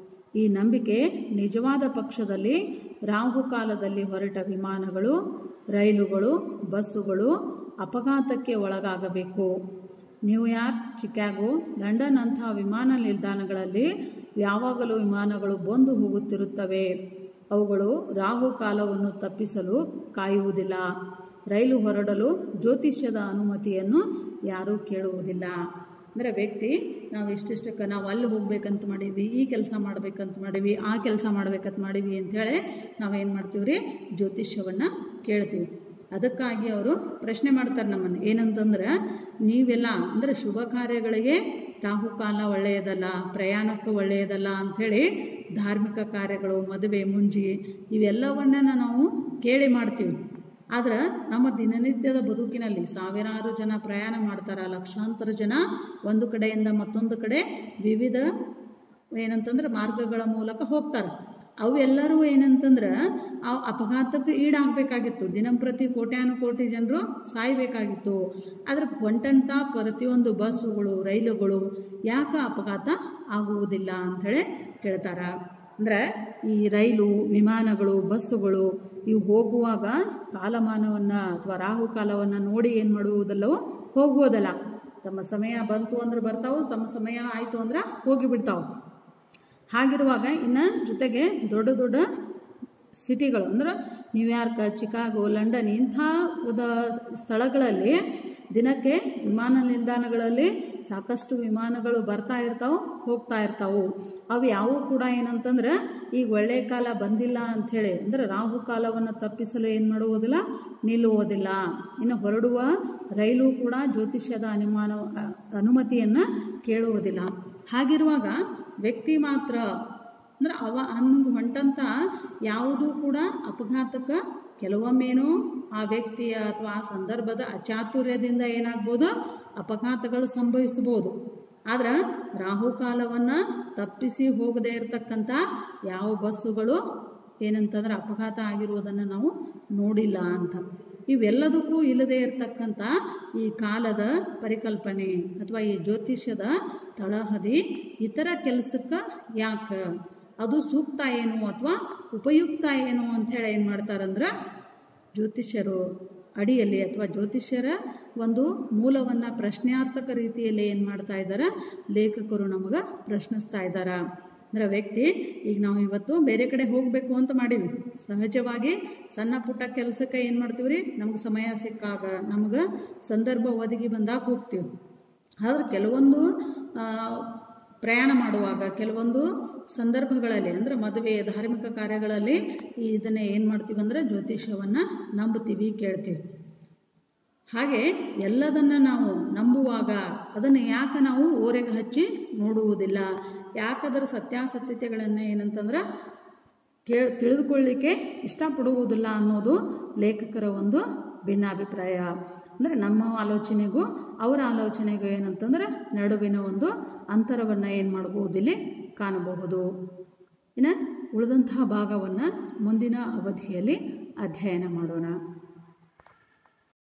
ಈ ನಂಬಿಕೆ ನಿಜವಾದ ಪಕ್ಷದಲ್ಲಿ ರಾಹು ಕಾಲದಲ್ಲಿ ಹೊರಟ ವಿಮಾನಗಳು ರೈಲುಗಳು ಬಸ್ಸುಗಳು ಅಪಘಾತಕ್ಕೆ ಒಳಗಾಗಬೇಕು ನ್ಯೂಯಾರ್ಕ್ ಚಿಕಾಗೋ ಲಂಡನ್ ಅಂತಹ ವಿಮಾನ ನಿಲ್ದಾಣಗಳಲ್ಲಿ ಯಾವಾಗಲೂ ವಿಮಾನಗಳು ಬಂದು ಹೋಗುತ್ತಿರುತ್ತವೆ ಅವುಗಳು ರಾಹು ಕಾಲವನ್ನು ತಪ್ಪಿಸಲು ಕಾಯುವುದಿಲ್ಲ ರೈಲು ಹೊರಡಲು ಜ್ಯೋತಿಷ್ಯದ ಅನುಮತಿಯನ್ನು ಯಾರೂ ಕೇಳುವುದಿಲ್ಲ ಅಂದರೆ ವ್ಯಕ್ತಿ ನಾವು ಇಷ್ಟಿಷ್ಟಕ್ಕೆ ನಾವು ಅಲ್ಲಿ ಹೋಗ್ಬೇಕಂತ ಮಾಡೀವಿ ಈ ಕೆಲಸ ಮಾಡ್ಬೇಕಂತ ಮಾಡೀವಿ ಆ ಕೆಲಸ ಮಾಡ್ಬೇಕಂತ ಮಾಡೀವಿ ಅಂಥೇಳಿ ನಾವೇನು ಮಾಡ್ತೀವಿ ರೀ ಜ್ಯೋತಿಷ್ಯವನ್ನು ಕೇಳ್ತೀವಿ ಅದಕ್ಕಾಗಿ ಅವರು ಪ್ರಶ್ನೆ ಮಾಡ್ತಾರೆ ನಮ್ಮನ್ನು ಏನಂತಂದ್ರೆ ನೀವೆಲ್ಲ ಅಂದರೆ ಶುಭ ಕಾರ್ಯಗಳಿಗೆ ರಾಹುಕಾಲ ಒಳ್ಳೆಯದಲ್ಲ ಪ್ರಯಾಣಕ್ಕೆ ಒಳ್ಳೆಯದಲ್ಲ ಅಂಥೇಳಿ ಧಾರ್ಮಿಕ ಕಾರ್ಯಗಳು ಮದುವೆ ಮುಂಜಿ ಇವೆಲ್ಲವನ್ನ ನಾವು ಕೇಳಿ ಮಾಡ್ತೀವಿ ಆದ್ರೆ ನಮ್ಮ ದಿನನಿತ್ಯದ ಬದುಕಿನಲ್ಲಿ ಸಾವಿರಾರು ಜನ ಪ್ರಯಾಣ ಮಾಡ್ತಾರೆ ಲಕ್ಷಾಂತರ ಜನ ಒಂದು ಕಡೆಯಿಂದ ಮತ್ತೊಂದು ಕಡೆ ವಿವಿಧ ಏನಂತಂದ್ರೆ ಮಾರ್ಗಗಳ ಮೂಲಕ ಹೋಗ್ತಾರೆ ಅವೆಲ್ಲರೂ ಏನಂತಂದ್ರೆ ಆ ಅಪಘಾತಕ್ಕೆ ಈಡಾಗಬೇಕಾಗಿತ್ತು ದಿನಂಪ್ರತಿ ಕೋಟ್ಯಾನುಕೋಟಿ ಜನರು ಸಾಯಬೇಕಾಗಿತ್ತು ಆದರೆ ಹೊಂಟಂಥ ಪ್ರತಿಯೊಂದು ಬಸ್ಸುಗಳು ರೈಲುಗಳು ಯಾಕೆ ಅಪಘಾತ ಆಗುವುದಿಲ್ಲ ಅಂಥೇಳಿ ಕೇಳ್ತಾರ ಅಂದರೆ ಈ ರೈಲು ವಿಮಾನಗಳು ಬಸ್ಸುಗಳು ಇವು ಹೋಗುವಾಗ ಕಾಲಮಾನವನ್ನು ಅಥವಾ ರಾಹು ಕಾಲವನ್ನು ನೋಡಿ ಏನು ಮಾಡುವುದಲ್ಲವೋ ಹೋಗುವುದಲ್ಲ ತಮ್ಮ ಸಮಯ ಬಂತು ಅಂದ್ರೆ ಬರ್ತಾವೆ ತಮ್ಮ ಸಮಯ ಆಯಿತು ಅಂದ್ರೆ ಹೋಗಿಬಿಡ್ತಾವೆ ಹಾಗಿರುವಾಗ ಇನ್ನು ಜೊತೆಗೆ ದೊಡ್ಡ ದೊಡ್ಡ ಸಿಟಿಗಳು ಅಂದ್ರೆ ನ್ಯೂಯಾರ್ಕ್ ಚಿಕಾಗೋ ಲಂಡನ್ ಇಂಥ ಉದ ಸ್ಥಳಗಳಲ್ಲಿ ದಿನಕ್ಕೆ ವಿಮಾನ ನಿಲ್ದಾಣಗಳಲ್ಲಿ ಸಾಕಷ್ಟು ವಿಮಾನಗಳು ಬರ್ತಾ ಇರ್ತಾವೆ ಹೋಗ್ತಾ ಇರ್ತಾವೆ ಅವು ಯಾವುವು ಕೂಡ ಏನಂತಂದ್ರೆ ಈಗ ಒಳ್ಳೆಯ ಕಾಲ ಬಂದಿಲ್ಲ ಅಂಥೇಳಿ ಅಂದರೆ ರಾಹು ಕಾಲವನ್ನು ತಪ್ಪಿಸಲು ಏನು ಮಾಡುವುದಿಲ್ಲ ನಿಲ್ಲುವುದಿಲ್ಲ ಇನ್ನು ಹೊರಡುವ ರೈಲು ಕೂಡ ಜ್ಯೋತಿಷ್ಯದ ಅನುಮಾನ ಅನುಮತಿಯನ್ನು ಕೇಳುವುದಿಲ್ಲ ಹಾಗಿರುವಾಗ ವ್ಯಕ್ತಿ ಮಾತ್ರ ಅಂದ್ರೆ ಅವ ಹಂಗೆ ಹೊಂಟಂತ ಯಾವುದೂ ಕೂಡ ಅಪಘಾತಕ್ಕೆ ಕೆಲವೊಮ್ಮೇನೋ ಆ ವ್ಯಕ್ತಿಯ ಅಥವಾ ಆ ಸಂದರ್ಭದ ಅಚಾತುರ್ಯದಿಂದ ಏನಾಗ್ಬೋದು ಅಪಘಾತಗಳು ಸಂಭವಿಸ್ಬೋದು ಆದ್ರೆ ರಾಹುಕಾಲವನ್ನು ತಪ್ಪಿಸಿ ಹೋಗದೇ ಇರತಕ್ಕಂಥ ಯಾವ ಬಸ್ಸುಗಳು ಏನಂತಂದ್ರೆ ಅಪಘಾತ ಆಗಿರುವುದನ್ನು ನಾವು ನೋಡಿಲ್ಲ ಅಂತ ಇವೆಲ್ಲದಕ್ಕೂ ಇಲ್ಲದೆ ಇರತಕ್ಕಂಥ ಈ ಕಾಲದ ಪರಿಕಲ್ಪನೆ ಅಥವಾ ಈ ಜ್ಯೋತಿಷ್ಯದ ತಳಹದಿ ಇತರ ಕೆಲಸಕ್ಕೆ ಯಾಕೆ ಅದು ಸೂಕ್ತ ಏನು ಅಥವಾ ಉಪಯುಕ್ತ ಏನು ಅಂಥೇಳಿ ಏನು ಮಾಡ್ತಾರಂದ್ರೆ ಜ್ಯೋತಿಷ್ಯರು ಅಡಿಯಲ್ಲಿ ಅಥವಾ ಜ್ಯೋತಿಷ್ಯರ ಒಂದು ಮೂಲವನ್ನು ಪ್ರಶ್ನಾರ್ಥಕ ರೀತಿಯಲ್ಲಿ ಏನು ಮಾಡ್ತಾ ಇದ್ದಾರೆ ಲೇಖಕರು ನಮಗೆ ಪ್ರಶ್ನಿಸ್ತಾ ಇದ್ದಾರೆ ಅಂದರೆ ವ್ಯಕ್ತಿ ಈಗ ನಾವು ಇವತ್ತು ಬೇರೆ ಕಡೆ ಹೋಗಬೇಕು ಅಂತ ಮಾಡೀವಿ ಸಹಜವಾಗಿ ಸಣ್ಣ ಪುಟ್ಟ ಕೆಲಸಕ್ಕೆ ಏನು ಮಾಡ್ತೀವಿ ರೀ ನಮ್ಗೆ ಸಮಯ ಸಿಕ್ಕಾಗ ನಮ್ಗೆ ಸಂದರ್ಭ ಒದಗಿ ಬಂದಾಗ ಹೋಗ್ತೀವಿ ಆದ್ರೆ ಕೆಲವೊಂದು ಪ್ರಯಾಣ ಮಾಡುವಾಗ ಕೆಲವೊಂದು ಸಂದರ್ಭಗಳಲ್ಲಿ ಅಂದರೆ ಮದುವೆ ಧಾರ್ಮಿಕ ಕಾರ್ಯಗಳಲ್ಲಿ ಇದನ್ನು ಏನು ಮಾಡ್ತೀವಿ ಅಂದರೆ ಜ್ಯೋತಿಷ್ಯವನ್ನು ನಂಬುತ್ತೀವಿ ಕೇಳ್ತೀವಿ ಹಾಗೆ ಎಲ್ಲದನ್ನು ನಾವು ನಂಬುವಾಗ ಅದನ್ನು ಯಾಕೆ ನಾವು ಓರೆಗೆ ಹಚ್ಚಿ ನೋಡುವುದಿಲ್ಲ ಯಾಕದರ ಸತ್ಯಾಸತ್ಯತೆಗಳನ್ನು ಏನಂತಂದ್ರೆ ಕೇ ತಿಳಿದುಕೊಳ್ಳಿಕ್ಕೆ ಇಷ್ಟಪಡುವುದಿಲ್ಲ ಅನ್ನೋದು ಲೇಖಕರ ಒಂದು ಭಿನ್ನಾಭಿಪ್ರಾಯ ಅಂದರೆ ನಮ್ಮ ಆಲೋಚನೆಗೂ ಅವರ ಆಲೋಚನೆಗೂ ಏನಂತಂದ್ರೆ ನಡುವಿನ ಒಂದು ಅಂತರವನ್ನು ಏನು ಮಾಡಬಹುದು ಇಲ್ಲಿ ಕಾಣಬಹುದು ಇನ್ನು ಉಳಿದಂತಹ ಭಾಗವನ್ನು ಮುಂದಿನ ಅವಧಿಯಲ್ಲಿ ಅಧ್ಯಯನ ಮಾಡೋಣ